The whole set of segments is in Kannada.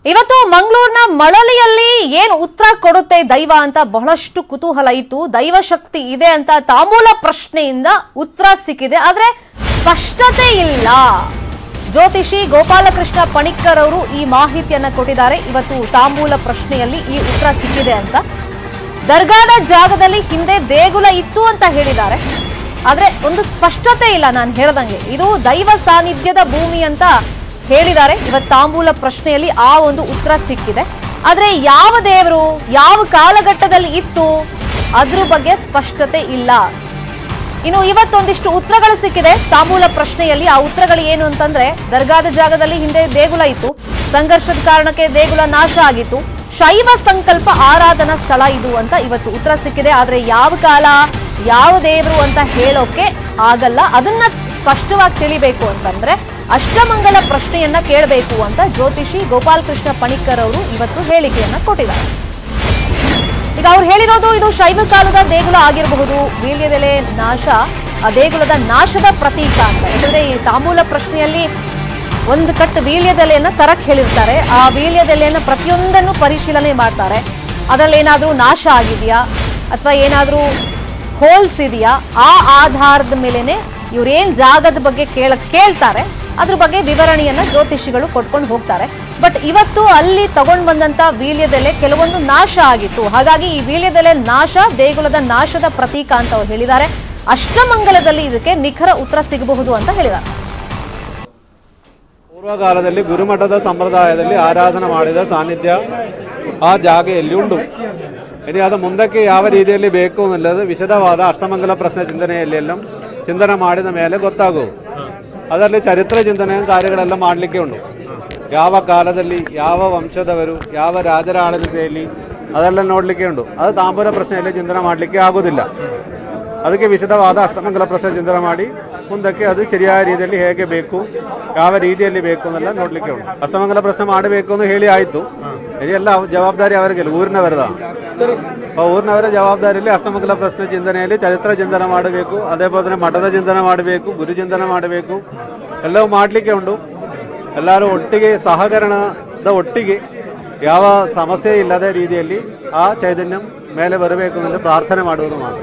ಇವತ್ತು ಮಂಗಳೂರಿನ ಮಳಲಿಯಲ್ಲಿ ಏನು ಉತ್ತರ ಕೊಡುತ್ತೆ ದೈವ ಅಂತ ಬಹಳಷ್ಟು ಕುತೂಹಲ ಇತ್ತು ದೈವ ಶಕ್ತಿ ಇದೆ ಅಂತ ತಾಂಬೂಲ ಪ್ರಶ್ನೆಯಿಂದ ಉತ್ತರ ಸಿಕ್ಕಿದೆ ಆದ್ರೆ ಸ್ಪಷ್ಟತೆ ಇಲ್ಲ ಜ್ಯೋತಿಷಿ ಗೋಪಾಲಕೃಷ್ಣ ಪಣಿಕ್ಕರ್ ಅವರು ಈ ಮಾಹಿತಿಯನ್ನ ಕೊಟ್ಟಿದ್ದಾರೆ ಇವತ್ತು ತಾಂಬೂಲ ಪ್ರಶ್ನೆಯಲ್ಲಿ ಈ ಉತ್ತರ ಸಿಕ್ಕಿದೆ ಅಂತ ದರ್ಗಾದ ಜಾಗದಲ್ಲಿ ಹಿಂದೆ ದೇಗುಲ ಇತ್ತು ಅಂತ ಹೇಳಿದ್ದಾರೆ ಆದ್ರೆ ಒಂದು ಸ್ಪಷ್ಟತೆ ಇಲ್ಲ ನಾನು ಹೇಳ್ದಂಗೆ ಇದು ದೈವ ಸಾನ್ನಿಧ್ಯದ ಭೂಮಿ ಅಂತ ಹೇಳಿದ್ದಾರೆ ಇವತ್ತು ತಾಂಬೂಲ ಪ್ರಶ್ನೆಯಲ್ಲಿ ಆ ಒಂದು ಉತ್ತರ ಸಿಕ್ಕಿದೆ ಆದ್ರೆ ಯಾವ ದೇವರು ಯಾವ ಕಾಲಘಟ್ಟದಲ್ಲಿ ಇತ್ತು ಅದ್ರ ಬಗ್ಗೆ ಸ್ಪಷ್ಟತೆ ಇಲ್ಲ ಇನ್ನು ಇವತ್ತೊಂದಿಷ್ಟು ಉತ್ತರಗಳು ಸಿಕ್ಕಿದೆ ತಾಂಬೂಲ ಪ್ರಶ್ನೆಯಲ್ಲಿ ಆ ಉತ್ತರಗಳು ಏನು ಅಂತಂದ್ರೆ ದರ್ಗಾದ ಜಾಗದಲ್ಲಿ ಹಿಂದೆ ದೇಗುಲ ಇತ್ತು ಸಂಘರ್ಷದ ಕಾರಣಕ್ಕೆ ದೇಗುಲ ನಾಶ ಆಗಿತ್ತು ಶೈವ ಸಂಕಲ್ಪ ಆರಾಧನಾ ಸ್ಥಳ ಇದು ಅಂತ ಇವತ್ತು ಉತ್ತರ ಸಿಕ್ಕಿದೆ ಆದ್ರೆ ಯಾವ ಕಾಲ ಯಾವ ದೇವರು ಅಂತ ಹೇಳೋಕೆ ಆಗಲ್ಲ ಅದನ್ನ ಸ್ಪಷ್ಟವಾಗಿ ತಿಳಿಬೇಕು ಅಂತಂದ್ರೆ ಅಷ್ಟಮಂಗಲ ಪ್ರಶ್ನೆಯನ್ನ ಕೇಳಬೇಕು ಅಂತ ಜ್ಯೋತಿಷಿ ಗೋಪಾಲಕೃಷ್ಣ ಪಣಿಕ್ಕರ್ ಅವರು ಇವತ್ತು ಹೇಳಿಕೆಯನ್ನ ಕೊಟ್ಟಿದ್ದಾರೆ ಈಗ ಅವ್ರು ಹೇಳಿರೋದು ಇದು ಶೈವ ಕಾಲದ ದೇಗುಲ ಆಗಿರಬಹುದು ವೀಳ್ಯದೆಲೆ ನಾಶ ಆ ದೇಗುಲದ ನಾಶದ ಪ್ರತೀಕ ಅಂತ ಯಾಕಂದ್ರೆ ಈ ತಾಂಬೂಲ ಪ್ರಶ್ನೆಯಲ್ಲಿ ಒಂದು ಕಟ್ಟು ವೀಳ್ಯದೆಲೆಯನ್ನ ತರಕ್ ಹೇಳಿರ್ತಾರೆ ಆ ವೀಳ್ಯದೆಲೆಯನ್ನ ಪ್ರತಿಯೊಂದನ್ನು ಪರಿಶೀಲನೆ ಮಾಡ್ತಾರೆ ಅದರಲ್ಲಿ ಏನಾದ್ರೂ ನಾಶ ಆಗಿದೆಯಾ ಅಥವಾ ಏನಾದ್ರೂ ಹೋಲ್ಸ್ ಇದೆಯಾ ಆ ಆಧಾರದ ಮೇಲೆನೆ ಇವ್ರೇನ್ ಜಾಗದ ಬಗ್ಗೆ ಕೇಳ ಕೇಳ್ತಾರೆ ಅದ್ರ ಬಗ್ಗೆ ವಿವರಣೆಯನ್ನ ಜ್ಯೋತಿಷಿಗಳು ಕೊಟ್ಕೊಂಡು ಹೋಗ್ತಾರೆ ಬಟ್ ಇವತ್ತು ಅಲ್ಲಿ ತಗೊಂಡ್ ಬಂದಂತ ವೀಳ್ಯದೆಲೆ ಕೆಲವೊಂದು ನಾಶ ಆಗಿತ್ತು ಹಾಗಾಗಿ ಈ ವೀಳ್ಯದೆಲೆ ನಾಶ ದೇಗುಲದ ನಾಶದ ಪ್ರತೀಕ ಅಂತ ಅವ್ರು ಹೇಳಿದ್ದಾರೆ ಅಷ್ಟಮಂಗಲದಲ್ಲಿ ಇದಕ್ಕೆ ನಿಖರ ಉತ್ತರ ಸಿಗಬಹುದು ಅಂತ ಹೇಳಿದ್ದಾರೆ ಪೂರ್ವಕಾಲದಲ್ಲಿ ಗುರುಮಠದ ಸಂಪ್ರದಾಯದಲ್ಲಿ ಆರಾಧನೆ ಮಾಡಿದ ಸಾನ್ನಿಧ್ಯ ಆ ಜಾಗೆಯಲ್ಲಿ ಉಂಟು ಇനി ಅದು ಮುಂದಕ್ಕೆ ಯಾವ ರೀತಿಯಲ್ಲಿ ಬೇಕು ಅನ್ನೋದು ವಿಶದವಾದ ಅಷ್ಟಮಂಗಲ ಪ್ರಶ್ನೆ ಚಿಂತನೆಯಲ್ಲಿ ಎಲ್ಲ ಚಿಂತನೆ ಮಾಡಿದ ಮೇಲೆ ಗೊತ್ತಾಗುವುದು ಅದರಲ್ಲಿ ಚರಿತ್ರ ಚಿಂತನೆ ಕಾರ್ಯಗಳೆಲ್ಲ ಮಾಡಲಿಕ್ಕೆ ಉಂಟು ಯಾವ ಕಾಲದಲ್ಲಿ ಯಾವ ವಂಶದವರು ಯಾವ ರಾಜರ ಆಡಳಿತೆಯಲ್ಲಿ ಅದೆಲ್ಲ ನೋಡಲಿಕ್ಕೆ ಉಂಟು ಅದು ತಾಂಬೂಲ ಪ್ರಶ್ನೆಯಲ್ಲಿ ಚಿಂತನೆ ಮಾಡಲಿಕ್ಕೆ ಆಗುವುದಿಲ್ಲ ಅದಕ್ಕೆ ವಿಶದವಾದ ಅಷ್ಟಮಂಗಲ ಪ್ರಶ್ನೆ ಚಿಂತನೆ ಮಾಡಿ ಮುಂದಕ್ಕೆ ಅದು ಸರಿಯಾದ ರೀತಿಯಲ್ಲಿ ಹೇಗೆ ಬೇಕು ಯಾವ ರೀತಿಯಲ್ಲಿ ಬೇಕು ಅನ್ನೆಲ್ಲ ನೋಡ್ಲಿಕ್ಕೆ ಉಂಟು ಅಷ್ಟಮಂಗಲ ಪ್ರಶ್ನೆ ಮಾಡಬೇಕು ಅಂತ ಹೇಳಿ ಆಯ್ತು ಇದೆಲ್ಲ ಜವಾಬ್ದಾರಿ ಅವರಿಗಿಲ್ಲ ಊರಿನವರದ ಆ ಊರಿನವರ ಜವಾಬ್ದಾರಿಯಲ್ಲಿ ಅಷ್ಟಮಂಗಲ ಪ್ರಶ್ನೆ ಚಿಂತನೆಯಲ್ಲಿ ಚರಿತ್ರ ಚಿಂತನೆ ಮಾಡಬೇಕು ಅದೇ പോലെ ಮಠದ ಚಿಂತನೆ ಮಾಡಬೇಕು ಗುರು ಚಿಂತನೆ ಮಾಡಬೇಕು ಎಲ್ಲವೂ ಮಾಡಲಿಕ್ಕೆ ಉಂಟು ಎಲ್ಲರೂ ಒಟ್ಟಿಗೆ ಸಹಕರಣದ ಒಟ್ಟಿಗೆ ಯಾವ ಸಮಸ್ಯೆ ಇಲ್ಲದ ರೀತಿಯಲ್ಲಿ ಆ ಚೈತನ್ಯ ಮೇಲೆ ಬರಬೇಕು ಎಂದು ಪ್ರಾರ್ಥನೆ ಮಾಡುವುದು ಮಾತ್ರ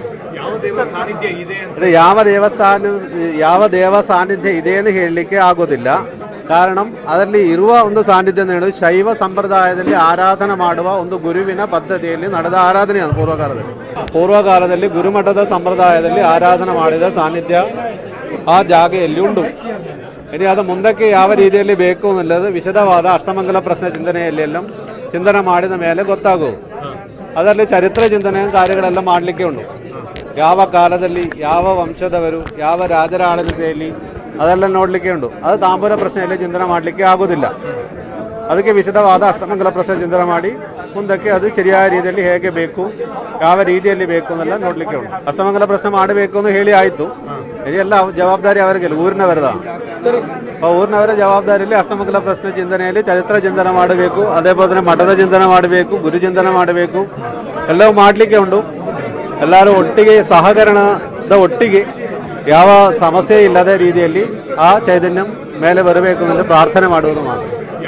ಅದೇ ಯಾವ ದೇವಸ್ಥಾನ ಯಾವ ದೇವ ಸಾನ್ನಿಧ್ಯ ಇದೆ ಎಂದು ಹೇಳಲಿಕ್ಕೆ ಆಗೋದಿಲ್ಲ ಕಾರಣಂ ಅದರಲ್ಲಿ ಇರುವ ಒಂದು ಸಾನ್ನಿಧ್ಯ ಅಂತ ಹೇಳುವುದು ಶೈವ ಸಂಪ್ರದಾಯದಲ್ಲಿ ಆರಾಧನೆ ಮಾಡುವ ಒಂದು ಗುರುವಿನ ಪದ್ಧತಿಯಲ್ಲಿ ನಡೆದ ಆರಾಧನೆ ಅದು ಪೂರ್ವಕಾಲದಲ್ಲಿ ಪೂರ್ವಕಾಲದಲ್ಲಿ ಗುರುಮಠದ ಸಂಪ್ರದಾಯದಲ್ಲಿ ಆರಾಧನೆ ಮಾಡಿದ ಸಾನ್ನಿಧ್ಯ ಆ ಜಾಗೆಯಲ್ಲಿ ಉಂಟು ಇനി ಅದು ಮುಂದಕ್ಕೆ ಯಾವ ರೀತಿಯಲ್ಲಿ ಬೇಕು ಅನ್ನೋದು ವಿಶದವಾದ ಅಷ್ಟಮಂಗಲ ಪ್ರಶ್ನೆ ಚಿಂತನೆಯಲ್ಲಿ ಎಲ್ಲ ಚಿಂತನೆ ಮಾಡಿದ ಮೇಲೆ ಗೊತ್ತಾಗುವುದು ಅದರಲ್ಲಿ ಚರಿತ್ರ ಚಿಂತನೆ ಕಾರ್ಯಗಳೆಲ್ಲ ಮಾಡಲಿಕ್ಕೆ ಉಂಟು ಯಾವ ಕಾಲದಲ್ಲಿ ಯಾವ ವಂಶದವರು ಯಾವ ರಾಜರ ಆಡಳಿತೆಯಲ್ಲಿ ಅದೆಲ್ಲ ನೋಡಲಿಕ್ಕೆ ಉಂಟು ಅದು ತಾಂಬೂಲ ಪ್ರಶ್ನೆಯಲ್ಲಿ ಚಿಂತನೆ ಮಾಡಲಿಕ್ಕೆ ಆಗುವುದಿಲ್ಲ ಅದಕ್ಕೆ ವಿಶದವಾದ ಅಷ್ಟಮಂಗಲ ಪ್ರಶ್ನೆ ಚಿಂತನೆ ಮಾಡಿ ಮುಂದಕ್ಕೆ ಅದು ಸರಿಯಾದ ರೀತಿಯಲ್ಲಿ ಹೇಗೆ ಬೇಕು ಯಾವ ರೀತಿಯಲ್ಲಿ ಬೇಕು ಅನ್ನೆಲ್ಲ ನೋಡ್ಲಿಕ್ಕೆ ಉಂಟು ಅಷ್ಟಮಂಗಲ ಪ್ರಶ್ನೆ ಮಾಡಬೇಕು ಅಂತ ಹೇಳಿ ಆಯ್ತು ಇದೆಲ್ಲ ಜವಾಬ್ದಾರಿ ಅವರಿಗಿಲ್ಲ ಊರಿನವರದ ಆ ಊರಿನವರ ಜವಾಬ್ದಾರಿಯಲ್ಲಿ ಅಷ್ಟಮಂಗಲ ಪ್ರಶ್ನೆ ಚಿಂತನೆಯಲ್ಲಿ ಚರಿತ್ರ ಚಿಂತನೆ ಮಾಡಬೇಕು ಅದೇ പോലെ ಮಠದ ಚಿಂತನೆ ಮಾಡಬೇಕು ಗುರು ಚಿಂತನೆ ಮಾಡಬೇಕು ಎಲ್ಲವೂ ಮಾಡಲಿಕ್ಕೆ ಉಂಟು ಎಲ್ಲರೂ ಒಟ್ಟಿಗೆ ಸಹಕರಣದ ಒಟ್ಟಿಗೆ ಯಾವ ಸಮಸ್ಯೆ ಇಲ್ಲದ ರೀತಿಯಲ್ಲಿ ಆ ಚೈತನ್ಯ ಮೇಲೆ ಬರಬೇಕು ಎಂದು ಪ್ರಾರ್ಥನೆ ಮಾಡುವುದು ಮಾತ್ರ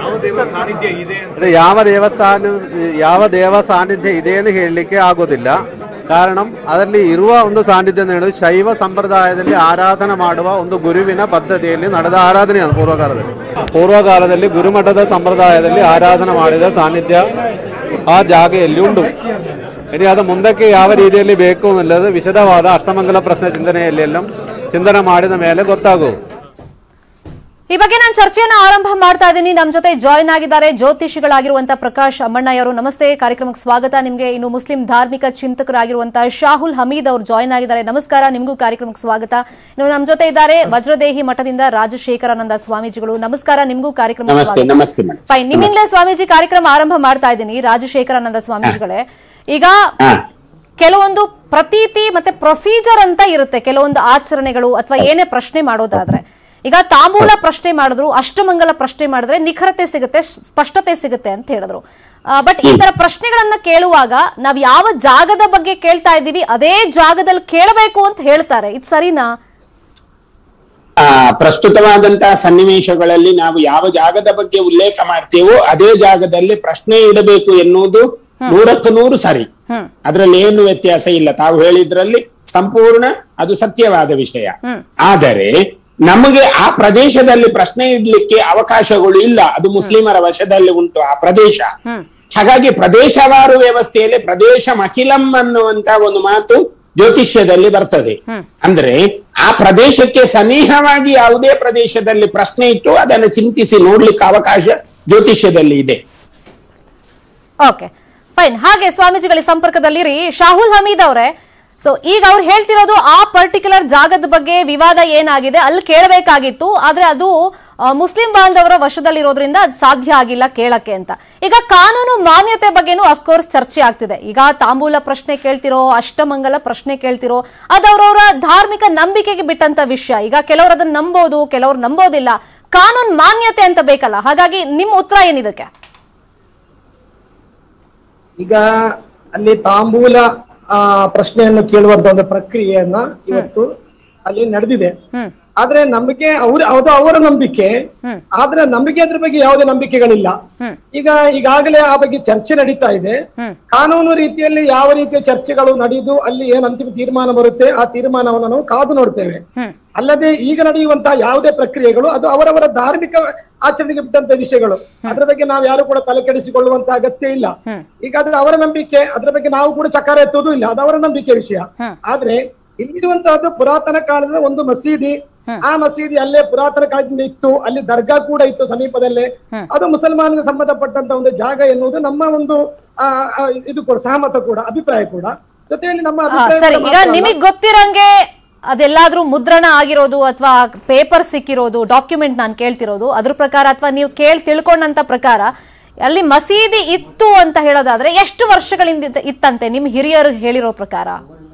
ಅದೇ ಯಾವ ದೇವಸ್ಥಾನ ಯಾವ ದೇವ ಸಾನ್ನಿಧ್ಯ ಇದೆ ಎಂದು ಹೇಳಲಿಕ್ಕೆ ಆಗೋದಿಲ್ಲ ಕಾರಣಂ ಅದರಲ್ಲಿ ಇರುವ ಒಂದು ಸಾನ್ನಿಧ್ಯ ಅಂತ ಹೇಳುವುದು ಶೈವ ಸಂಪ್ರದಾಯದಲ್ಲಿ ಆರಾಧನೆ ಮಾಡುವ ಒಂದು ಗುರುವಿನ ಪದ್ಧತಿಯಲ್ಲಿ ನಡೆದ ಆರಾಧನೆ ಅದು ಪೂರ್ವಕಾಲದಲ್ಲಿ ಪೂರ್ವಕಾಲದಲ್ಲಿ ಗುರುಮಠದ ಸಂಪ್ರದಾಯದಲ್ಲಿ ಆರಾಧನೆ ಮಾಡಿದ ಸಾನ್ನಿಧ್ಯ ಆ ಜಾಗೆಯಲ್ಲಿ ಉಂಟು ಇനി ಅದು ಮುಂದಕ್ಕೆ ಯಾವ ರೀತಿಯಲ್ಲಿ ಬೇಕು ಅನ್ನೋದು ವಿಶದವಾದ ಅಷ್ಟಮಂಗಲ ಪ್ರಶ್ನೆ ಚಿಂತನೆಯಲ್ಲಿ ಎಲ್ಲ ಚಿಂತನೆ ಮಾಡಿದ ಮೇಲೆ ಗೊತ್ತಾಗುವುದು ಈ ಬಗ್ಗೆ ನಾನು ಚರ್ಚೆಯನ್ನ ಆರಂಭ ಮಾಡ್ತಾ ಇದ್ದೀನಿ ನಮ್ಮ ಜೊತೆ ಜಾಯಿನ್ ಆಗಿದ್ದಾರೆ ಜ್ಯೋತಿಷಿಗಳಾಗಿರುವಂತಹ ಪ್ರಕಾಶ್ ಅಮ್ಮಣ್ಣಯ್ಯವರು ನಮಸ್ತೆ ಕಾರ್ಯಕ್ರಮಕ್ಕೆ ಸ್ವಾಗತ ನಿಮಗೆ ಇನ್ನು ಮುಸ್ಲಿಂ ಧಾರ್ಮಿಕ ಚಿಂತಕರಾಗಿರುವಂತಹ ಶಾಹುಲ್ ಹಮೀದ್ ಅವರು ಜಾಯಿನ್ ಆಗಿದ್ದಾರೆ ನಮಸ್ಕಾರ ನಿಮಗೂ ಕಾರ್ಯಕ್ರಮಕ್ಕೆ ಸ್ವಾಗತ ಇನ್ನು ನಮ್ಮ ಜೊತೆ ಇದ್ದಾರೆ ವಜ್ರದೇಹಿ ಮಠದಿಂದ ರಾಜಶೇಖರಾನಂದ ಸ್ವಾಮೀಜಿಗಳು ನಮಸ್ಕಾರ ನಿಮಗೂ ಕಾರ್ಯಕ್ರಮ ನಮಸ್ತೆ ನಮಸ್ತೆ ಮೇಡಮ್ ಫೈನ್ ನಿಮ್ಮಿಂದಲೇ ಸ್ವಾಮೀಜಿ ಕಾರ್ಯಕ್ರಮ ಆರಂಭ ಮಾಡ್ತಾ ಇದ್ದೀನಿ ರಾಜಶೇಖರಾನಂದ ಸ್ವಾಮೀಜಿಗಳೇ ಈಗ ಹಾ ಕೆಲವೊಂದು ಪ್ರತೀತಿ ಮತ್ತೆ ಪ್ರೊಸೀಜರ್ ಅಂತ ಇರುತ್ತೆ ಕೆಲವೊಂದು ಆಚರಣೆಗಳು ಅಥವಾ ಏನೇ ಪ್ರಶ್ನೆ ಮಾಡೋದಾದ್ರೆ ಈಗ ತಾಂಬೂಲ ಪ್ರಶ್ನೆ ಮಾಡಿದ್ರು ಅಷ್ಟಮಂಗಲ ಪ್ರಶ್ನೆ ಮಾಡಿದ್ರೆ ನಿಖರತೆ ಸಿಗುತ್ತೆ ಸ್- ಸ್ಪಷ್ಟತೆ ಸಿಗುತ್ತೆ ಅಂತ ಹೇಳಿದ್ರು ಬಟ್ ಈ ತರ ಪ್ರಶ್ನೆಗಳನ್ನ ಕೇಳುವಾಗ ನಾವ್ ಯಾವ ಜಾಗದ ಬಗ್ಗೆ ಕೇಳ್ತಾ ಇದ್ದೀವಿ ಅದೇ ಜಾಗದಲ್ಲಿ ಕೇಳಬೇಕು ಅಂತ ಹೇಳ್ತಾರೆ ಇದು ಸರಿನಾ ಆ ಪ್ರಸ್ತುತವಾದಂತಹ ಸನ್ನಿವೇಶಗಳಲ್ಲಿ ನಾವು ಯಾವ ಜಾಗದ ಬಗ್ಗೆ ಉಲ್ಲೇಖ ಮಾಡ್ತೇವೋ ಅದೇ ಜಾಗದಲ್ಲಿ ಪ್ರಶ್ನೆ ಇಡಬೇಕು ಎನ್ನುವುದು ನೂರಕ್ಕೆ ನೂರು ಸರಿ ಹ್ಮ್ ಅದರಲ್ಲಿ ಏನು ವ್ಯತ್ಯಾಸ ಇಲ್ಲ ತಾವು ಹೇಳಿದ್ರಲ್ಲಿ ಸಂಪೂರ್ಣ ಅದು ಸತ್ಯವಾದ ವಿಷಯ ಹ್ಮ್. ಆದರೆ ನಮಗೆ ಆ ಪ್ರದೇಶದಲ್ಲಿ ಪ್ರಶ್ನೆ ಇಡ್ಲಿಕ್ಕೆ ಅವಕಾಶಗಳು ಇಲ್ಲ ಅದು ಮುಸ್ಲಿಮರ ವಶದಲ್ಲಿ ಉಂಟು ಆ ಪ್ರದೇಶ ಹ್ಮ್ ಹಾಗಾಗಿ ಪ್ರದೇಶವಾರು ವ್ಯವಸ್ಥೆಯಲ್ಲಿ ಪ್ರದೇಶ ಮಖಿಲಂ ಅನ್ನುವಂತ ಒಂದು ಮಾತು ಜ್ಯೋತಿಷ್ಯದಲ್ಲಿ ಬರ್ತದೆ ಹ್ಮ್. ಅಂದ್ರೆ ಆ ಪ್ರದೇಶಕ್ಕೆ ಸನಿಹವಾಗಿ ಯಾವುದೇ ಪ್ರದೇಶದಲ್ಲಿ ಪ್ರಶ್ನೆ ಇಟ್ಟು ಅದನ್ನು ಚಿಂತಿಸಿ ನೋಡ್ಲಿಕ್ಕೆ ಅವಕಾಶ ಜ್ಯೋತಿಷ್ಯದಲ್ಲಿ ಇದೆ ಓಕೆ ಫೈನ್ ಹಾಗೆ ಸ್ವಾಮೀಜಿಗಳ ಸಂಪರ್ಕದಲ್ಲಿರಿ ಶಾಹುಲ್ ಹಮೀದ್ ಅವರೇ ಸೊ ಈಗ ಅವ್ರು ಹೇಳ್ತಿರೋದು ಆ ಪರ್ಟಿಕ್ಯುಲರ್ ಜಾಗದ ಬಗ್ಗೆ ವಿವಾದ ಏನಾಗಿದೆ ಅಲ್ಲಿ ಕೇಳಬೇಕಾಗಿತ್ತು ಆದ್ರೆ ಅದು ಆ, ಮುಸ್ಲಿಂ ಬಾಂಧವರ ವಶದಲ್ಲಿರೋದ್ರಿಂದ ಅದು ಸಾಧ್ಯ ಆಗಿಲ್ಲ ಕೇಳಕ್ಕೆ ಅಂತ ಈಗ ಕಾನೂನು ಮಾನ್ಯತೆ ಬಗ್ಗೆನೂ ಅಫ್ಕೋರ್ಸ್ ಚರ್ಚೆ ಆಗ್ತಿದೆ ಈಗ ತಾಂಬೂಲ ಪ್ರಶ್ನೆ ಕೇಳ್ತಿರೋ ಅಷ್ಟಮಂಗಲ ಪ್ರಶ್ನೆ ಕೇಳ್ತಿರೋ ಅದು ಅವ್ರವ್ರ ಧಾರ್ಮಿಕ ನಂಬಿಕೆಗೆ ಬಿಟ್ಟಂತ ವಿಷಯ ಈಗ ಕೆಲವರು ಅದನ್ನ ನಂಬೋದು ಕೆಲವ್ರು ನಂಬೋದಿಲ್ಲ ಕಾನೂನು ಮಾನ್ಯತೆ ಅಂತ ಬೇಕಲ್ಲ ಹಾಗಾಗಿ ನಿಮ್ಮ ಉತ್ತರ ಏನಿದಕ್ಕೆ ಈಗ ಅಲ್ಲಿ ತಾಂಬೂಲ ಆ ಪ್ರಶ್ನೆಯನ್ನು ಕೇಳುವಂತ ಒಂದು ಪ್ರಕ್ರಿಯೆಯನ್ನ ಇವತ್ತು ಅಲ್ಲಿ ನಡೆದಿದೆ ಹ್ಮ್ ಆದ್ರೆ ನಮಗೆ ಅವ್ರ ಅದು ಅವರ ನಂಬಿಕೆ ಹ್ಮ್. ಆದ್ರೆ ನಮಗೆ ಅದ್ರ ಬಗ್ಗೆ ಯಾವುದೇ ನಂಬಿಕೆಗಳಿಲ್ಲ ಹ್ಮ್. ಈಗ ಈಗಾಗಲೇ ಆ ಬಗ್ಗೆ ಚರ್ಚೆ ನಡೀತಾ ಇದೆ ಹ್ಮ್. ಕಾನೂನು ರೀತಿಯಲ್ಲಿ ಯಾವ ರೀತಿಯ ಚರ್ಚೆಗಳು ನಡೆದು ಅಲ್ಲಿ ಏನ್ ಅಂತಿಮ ತೀರ್ಮಾನ ಬರುತ್ತೆ ಆ ತೀರ್ಮಾನವನ್ನು ನಾವು ಕಾದು ನೋಡ್ತೇವೆ ಹ್ಮ್ ಅಲ್ಲದೆ ಈಗ ನಡೆಯುವಂತಹ ಯಾವುದೇ ಪ್ರಕ್ರಿಯೆಗಳು ಅದು ಅವರವರ ಧಾರ್ಮಿಕ ಆಚರಣೆಗೆ ಬಿಟ್ಟಂತ ವಿಷಯಗಳು ಅದ್ರ ಬಗ್ಗೆ ನಾವು ಯಾರು ಕೂಡ ತಲೆ ಕೆಡಿಸಿಕೊಳ್ಳುವಂತ ಅಗತ್ಯ ಇಲ್ಲ ಹ್ಮ್. ಈಗ ಅದು ಅವರ ನಂಬಿಕೆ ಅದ್ರ ಬಗ್ಗೆ ನಾವು ಕೂಡ ಚಕಾರ ಎತ್ತುವುದು ಇಲ್ಲ ಅದು ಅವರ ನಂಬಿಕೆ ವಿಷಯ ಹ್ಮ್. ಆದ್ರೆ ಇಲ್ಲಿರುವಂತಹದ್ದು ಪುರಾತನ ಕಾಲದ ಒಂದು ಮಸೀದಿ ಆ ಮಸೀದಿ ಅಲ್ಲೇ ಪುರಾತನ ಕಾಲದಿಂದ ಇತ್ತು ಅಲ್ಲಿ ದರ್ಗಾ ಕೂಡ ಇತ್ತು ಸಮೀಪದಲ್ಲೇ ಹ್ಮ್. ಅದು ಮುಸಲ್ಮಾನಿಗೆ ಸಂಬಂಧಪಟ್ಟಂತ ಒಂದು ಜಾಗ ಎನ್ನುವುದು ನಮ್ಮ ಒಂದು ಆ, ಆ, ಇದು ಕೂಡ ಸಹಮತ ಕೂಡ ಅಭಿಪ್ರಾಯ ಕೂಡ ಜೊತೆಯಲ್ಲಿ ನಮ್ಮ ಆ, ಅಭಿಪ್ರಾಯ ಸರಿ ಕೂಡ ಈಗ ಮಾತ್ರ ಅಲ್ಲ. ನಿಮಗ್ ಗೊತ್ತಿರಂಗೆ ಅದೆಲ್ಲಾದ್ರೂ ಮುದ್ರಣ ಆಗಿರೋದು ಅಥವಾ ಪೇಪರ್ ಸಿಕ್ಕಿರೋದು ಡಾಕ್ಯುಮೆಂಟ್ ನಾನು ಕೇಳ್ತಿರೋದು ಅದ್ರ ಪ್ರಕಾರ ಅಥವಾ ನೀವು ಕೇಳಿ ತಿಳ್ಕೊಂಡಂತ ಪ್ರಕಾರ ಅಲ್ಲಿ ಮಸೀದಿ ಇತ್ತು ಅಂತ ಹೇಳೋದಾದ್ರೆ ಎಷ್ಟು ವರ್ಷಗಳಿಂದ ಇತ್ತ- ಇತ್ತಂತೆ ನಿಮ್ ಹಿರಿಯರು ಹೇಳಿರೋ ಪ್ರಕಾರ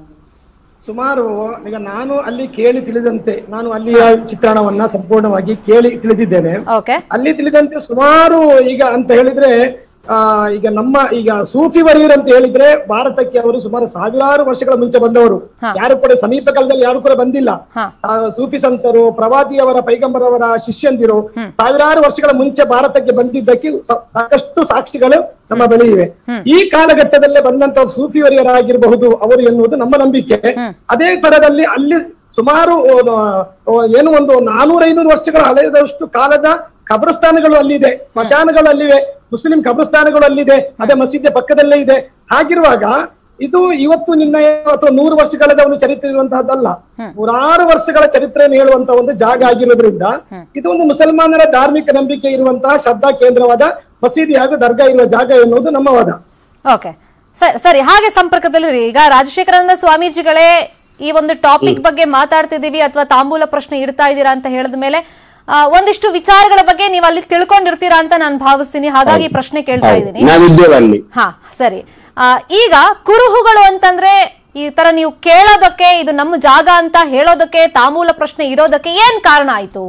ಸುಮಾರು ಈಗ ನಾನು ಅಲ್ಲಿ ಕೇಳಿ ತಿಳಿದಂತೆ ನಾನು ಅಲ್ಲಿಯ ಚಿತ್ರಣವನ್ನ ಸಂಪೂರ್ಣವಾಗಿ ಕೇಳಿ ತಿಳಿದಿದ್ದೇನೆ ಓಕೆ ಅಲ್ಲಿ ತಿಳಿದಂತೆ ಸುಮಾರು ಈಗ ಅಂತ ಹೇಳಿದ್ರೆ ಆ ಈಗ ನಮ್ಮ ಈಗ ಸೂಫಿ ವರಿಯರು ಅಂತ ಹೇಳಿದ್ರೆ ಭಾರತಕ್ಕೆ ಅವರು ಸುಮಾರು ಸಾವಿರಾರು ವರ್ಷಗಳ ಮುಂಚೆ ಬಂದವರು ಹಾ. ಯಾರು ಕೂಡ ಸಮೀಪ ಕಾಲದಲ್ಲಿ ಯಾರು ಕೂಡ ಬಂದಿಲ್ಲ ಹಾ. ಆ, ಸೂಫಿ ಸಂತರು ಪ್ರವಾದಿಯವರ ಪೈಗಂಬರವರ ಶಿಷ್ಯಂದಿರು ಸಾವಿರಾರು ವರ್ಷಗಳ ಮುಂಚೆ ಭಾರತಕ್ಕೆ ಬಂದಿದ್ದಕ್ಕೆ ಸ- ಸಾಕಷ್ಟು ಸಾಕ್ಷಿಗಳು ನಮ್ಮ ಬಳಿ ಇವೆ ಈ ಕಾಲಘಟ್ಟದಲ್ಲೇ ಬಂದಂತ ಸೂಫಿವರಿಯರಾಗಿರಬಹುದು ಅವರು ಎನ್ನುವುದು ನಮ್ಮ ನಂಬಿಕೆ ಅದೇ ತರದಲ್ಲಿ ಅಲ್ಲಿ ಸುಮಾರು ಆ, ಆ, ಏನು ಒಂದು ನಾನೂರ ಐನೂರು ವರ್ಷಗಳ ಹಳೆಯದಷ್ಟು ಕಾಲದ ಕಬ್ರಸ್ಥಾನಗಳು ಅಲ್ಲಿದೆ ಸ್ಮಶಾನಗಳು ಅಲ್ಲಿವೆ ಮುಸ್ಲಿಂ ಕಬ್ರಸ್ಥಾನಗಳು ಅಲ್ಲಿದೆ ಅದೇ ಮಸೀದಿಯ ಪಕ್ಕದಲ್ಲೇ ಇದೆ ಹಾಗಿರುವಾಗ ಇದು ಇವತ್ತು ನಿರ್ಣಯ ಅಥವಾ ನೂರು ವರ್ಷಗಳದ ಒಂದು ಚರಿತ್ರೆ ಇರುವಂತಹದ್ದಲ್ಲ ನೂರಾರು ವರ್ಷಗಳ ಚರಿತ್ರೆಯನ್ನು ಹೇಳುವಂತಹ ಒಂದು ಜಾಗ ಆಗಿರೋದ್ರಿಂದ ಇದು ಒಂದು ಮುಸಲ್ಮಾನರ ಧಾರ್ಮಿಕ ನಂಬಿಕೆ ಇರುವಂತಹ ಶ್ರದ್ಧಾ ಕೇಂದ್ರವಾದ ಮಸೀದಿ ಹಾಗೂ ದರ್ಗಾ ಇರುವ ಜಾಗ ಎನ್ನುವುದು ನಮ್ಮ ವಾದ ಓಕೆ ಸರಿ ಹಾಗೆ ಸಂಪರ್ಕದಲ್ಲಿ ಈಗ ರಾಜಶೇಖರಾನಂದ ಸ್ವಾಮೀಜಿಗಳೇ ಈ ಒಂದು ಟಾಪಿಕ್ ಬಗ್ಗೆ ಮಾತಾಡ್ತಿದೀವಿ ಅಥವಾ ತಾಂಬೂಲ ಪ್ರಶ್ನೆ ಇಡ್ತಾ ಇದ್ದೀರಾ ಅಂತ ಹೇಳಿದ ಮೇಲೆ ಆ, ಒಂದಿಷ್ಟು ವಿಚಾರಗಳ ಬಗ್ಗೆ ನೀವು ಅಲ್ಲಿ ತಿಳ್ಕೊಂಡಿರ್ತೀರಾ ಅಂತ ನಾನು ಭಾವಿಸ್ತೀನಿ ಹಾಗಾಗಿ ಈ ಪ್ರಶ್ನೆ ಕೇಳ್ತಾ ಇದ್ದೀನಿ ನಾವಿದ್ದೇವೆ ಅಲ್ಲಿ ಹಾ ಸರಿ ಆ, ಈಗ ಕುರುಹುಗಳು ಅಂತಂದ್ರೆ ಈ ತರ ನೀವು ಕೇಳೋದಕ್ಕೆ ಇದು ನಮ್ಮ ಜಾಗ ಅಂತ ಹೇಳೋದಕ್ಕೆ ತಾಂಬೂಲ ಪ್ರಶ್ನೆ ಇಡೋದಕ್ಕೆ ಏನ್ ಕಾರಣ ಆಯ್ತು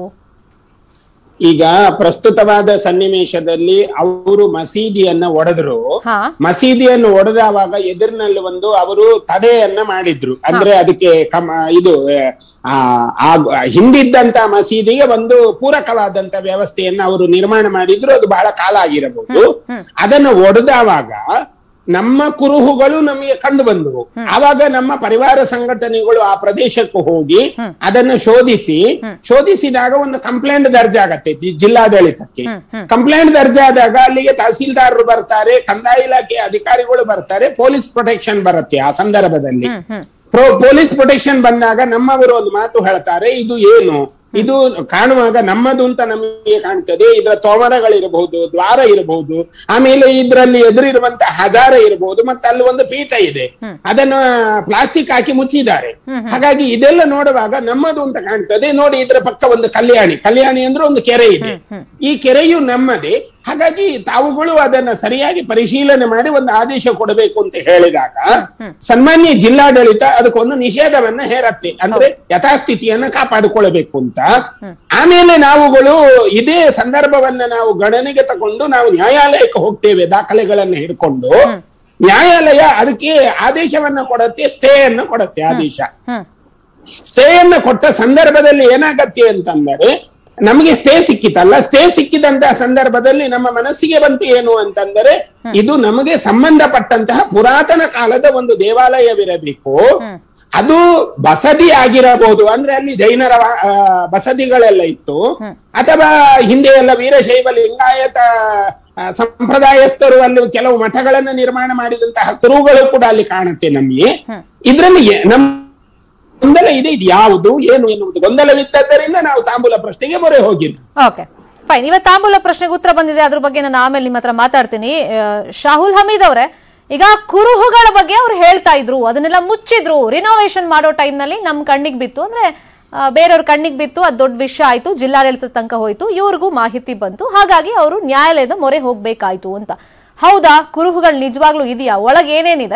ಈಗ ಪ್ರಸ್ತುತವಾದ ಸನ್ನಿವೇಶದಲ್ಲಿ ಅವರು ಮಸೀದಿಯನ್ನ ಒಡೆದ್ರು ಹಾ ಮಸೀದಿಯನ್ನು ಒಡೆದಾವಾಗ ಎದುರಿನಲ್ಲಿ ಒಂದು ಅವರು ತಡೆಯನ್ನ ಮಾಡಿದ್ರು ಅಂದ್ರೆ ಅದಕ್ಕೆ ಕಮ ಇದು ಆ, ಆ ಹಿಂದಿದ್ದಂತ ಮಸೀದಿಗೆ ಒಂದು ಪೂರಕವಾದಂತ ವ್ಯವಸ್ಥೆಯನ್ನ ಅವರು ನಿರ್ಮಾಣ ಮಾಡಿದ್ರು ಅದು ಬಹಳ ಕಾಲ ಆಗಿರಬಹುದು ಅದನ್ನು ಒಡೆದಾವಾಗ ನಮ್ಮ ಕುರುಹುಗಳು ನಮಗೆ ಕಂಡು ಬಂದವು ಆವಾಗ ನಮ್ಮ ಪರಿವಾರ ಸಂಘಟನೆಗಳು ಆ ಪ್ರದೇಶಕ್ಕೆ ಹೋಗಿ ಅದನ್ನು ಶೋಧಿಸಿ ಶೋಧಿಸಿದಾಗ ಒಂದು ಕಂಪ್ಲೇಂಟ್ ದರ್ಜೆ ಆಗತ್ತೆ ಜಿ- ಜಿಲ್ಲಾಡಳಿತಕ್ಕೆ ಕಂಪ್ಲೇಂಟ್ ದರ್ಜೆ ಆದಾಗ ಅಲ್ಲಿಗೆ ತಹಸೀಲ್ದಾರರು ಬರ್ತಾರೆ ಕಂದಾಯ ಇಲಾಖೆ ಅಧಿಕಾರಿಗಳು ಬರ್ತಾರೆ ಪೊಲೀಸ್ ಪ್ರೊಟೆಕ್ಷನ್ ಬರುತ್ತೆ ಆ ಸಂದರ್ಭದಲ್ಲಿ ಪ್ರೊ- ಪೊಲೀಸ್ ಪ್ರೊಟೆಕ್ಷನ್ ಬಂದಾಗ ನಮ್ಮವರು ಒಂದು ಮಾತು ಹೇಳ್ತಾರೆ ಇದು ಏನು ಇದು ಕಾಣುವಾಗ ನಮ್ಮದು ಅಂತ ನಮಗೆ ಕಾಣ್ತದೆ ಇದರ ತೋಮರಗಳಿರಬಹುದು ದ್ವಾರ ಇರಬಹುದು ಆಮೇಲೆ ಇದರಲ್ಲಿ ಎದುರಿರುವಂತ ಹಜಾರ ಇರಬಹುದು ಮತ್ತೆ ಅಲ್ಲಿ ಒಂದು ಪೀಠ ಇದೆ ಅದನ್ನ ಪ್ಲಾಸ್ಟಿಕ್ ಹಾಕಿ ಮುಚ್ಚಿದ್ದಾರೆ ಹಾಗಾಗಿ ಇದೆಲ್ಲ ನೋಡುವಾಗ ನಮ್ಮದು ಅಂತ ಕಾಣ್ತದೆ ನೋಡಿ ಇದರ ಪಕ್ಕ ಒಂದು ಕಲ್ಯಾಣಿ ಕಲ್ಯಾಣಿ ಅಂದ್ರೆ ಒಂದು ಕೆರೆ ಇದೆ ಈ ಕೆರೆಯು ನಮ್ಮದೇ ಹಾಗಾಗಿ ತಾವುಗಳು ಅದನ್ನ ಸರಿಯಾಗಿ ಪರಿಶೀಲನೆ ಮಾಡಿ ಒಂದು ಆದೇಶ ಕೊಡಬೇಕು ಅಂತ ಹೇಳಿದಾಗ ಸನ್ಮಾನ್ಯ ಜಿಲ್ಲಾಡಳಿತ ಅದಕ್ಕೊಂದು ನಿಷೇಧವನ್ನ ಹೇರತ್ತೆ ಅಂದ್ರೆ ಯಥಾಸ್ಥಿತಿಯನ್ನ ಕಾಪಾಡಿಕೊಳ್ಳಬೇಕು ಅಂತ ಆಮೇಲೆ ನಾವುಗಳು ಇದೇ ಸಂದರ್ಭವನ್ನ ನಾವು ಗಣನೆಗೆ ತಗೊಂಡು ನಾವು ನ್ಯಾಯಾಲಯಕ್ಕೆ ಹೋಗ್ತೇವೆ ದಾಖಲೆಗಳನ್ನ ಹಿಡ್ಕೊಂಡು ನ್ಯಾಯಾಲಯ ಅದಕ್ಕೆ ಆದೇಶವನ್ನ ಕೊಡತ್ತೆ ಸ್ಟೇ ಅನ್ನ ಕೊಡತ್ತೆ ಆದೇಶ ಹ್ಮ್ ಸ್ಟೇಯನ್ನ ಕೊಟ್ಟ ಸಂದರ್ಭದಲ್ಲಿ ಏನಾಗತ್ತೆ ಅಂತಂದರೆ ನಮಗೆ ಸ್ಟೇ ಸಿಕ್ಕಿತಲ್ಲ ಸ್ಟೇ ಸಿಕ್ಕಿದಂತಹ ಸಂದರ್ಭದಲ್ಲಿ ನಮ್ಮ ಮನಸ್ಸಿಗೆ ಬಂತು ಏನು ಅಂತಂದರೆ ಇದು ನಮಗೆ ಸಂಬಂಧಪಟ್ಟಂತಹ ಪುರಾತನ ಕಾಲದ ಒಂದು ದೇವಾಲಯವಿರಬೇಕು ಅದು ಬಸದಿ ಆಗಿರಬಹುದು ಅಂದ್ರೆ ಅಲ್ಲಿ ಜೈನರ ವಾ- ಆ, ಬಸದಿಗಳೆಲ್ಲ ಇತ್ತು ಅಥವಾ ಹಿಂದೆ ಎಲ್ಲ ವೀರಶೈವ ಲಿಂಗಾಯತ ಆ, ಸಂಪ್ರದಾಯಸ್ಥರು ಅಲ್ಲಿ ಕೆಲವು ಮಠಗಳನ್ನ ನಿರ್ಮಾಣ ಮಾಡಿದಂತಹ ಕುರುಗಳು ಕೂಡ ಅಲ್ಲಿ ಕಾಣುತ್ತೆ ನಮಗೆ ಇದ್ರಲ್ಲಿ ಎ- ನಮ್ ಗೊಂದಲ ಇದೆ ಇದು ಯಾವುದು ಏನು ಎನ್ನುವುದು ಗೊಂದಲವಿದ್ದದ್ದರಿಂದ ನಾವು ತಾಂಬೂಲ ಪ್ರಶ್ನೆಗೆ ಮೊರೆ ಹೋಗಿದ್ದು ಓಕೆ ಫೈನ್ ಇವತ್ತು ತಾಂಬೂಲ ಪ್ರಶ್ನೆಗೆ ಉತ್ತರ ಬಂದಿದೆ ಅದ್ರ ಬಗ್ಗೆ ನಾನು ಆಮೇಲೆ ನಿಮ್ಮ ಹತ್ರ ಮಾತಾಡ್ತೀನಿ ಆ, ಶಾಹುಲ್ ಹಮೀದ್ ಅವರೇ ಈಗ ಕುರುಹುಗಳ ಬಗ್ಗೆ ಅವ್ರು ಹೇಳ್ತಾ ಇದ್ರು ಅದನ್ನೆಲ್ಲ ಮುಚ್ಚಿದ್ರು ರಿನೋವೇಷನ್ ಮಾಡೋ time ನಲ್ಲಿ ನಮ್ ಕಣ್ಣಿಗೆ ಬಿತ್ತು ಅಂದ್ರೆ ಆ, ಬೇರೆಯವ್ರ ಕಣ್ಣಿಗೆ ಬಿತ್ತು ಅದು ದೊಡ್ಡ ವಿಷಯ ಆಯ್ತು ಜಿಲ್ಲಾಡಳಿತದ ತನಕ ಹೋಯ್ತು ಇವ್ರಿಗೂ ಮಾಹಿತಿ ಬಂತು ಹಾಗಾಗಿ ಅವರು ನ್ಯಾಯಾಲಯದ ಮೊರೆ ಹೋಗ್ಬೇಕಾಯ್ತು ಅಂತ ಹೌದಾ ಕುರುಹುಗಳು ನಿಜವಾಗ್ಲೂ ಇದೆಯಾ ಒಳಗೆ ಏನೇನಿದೆ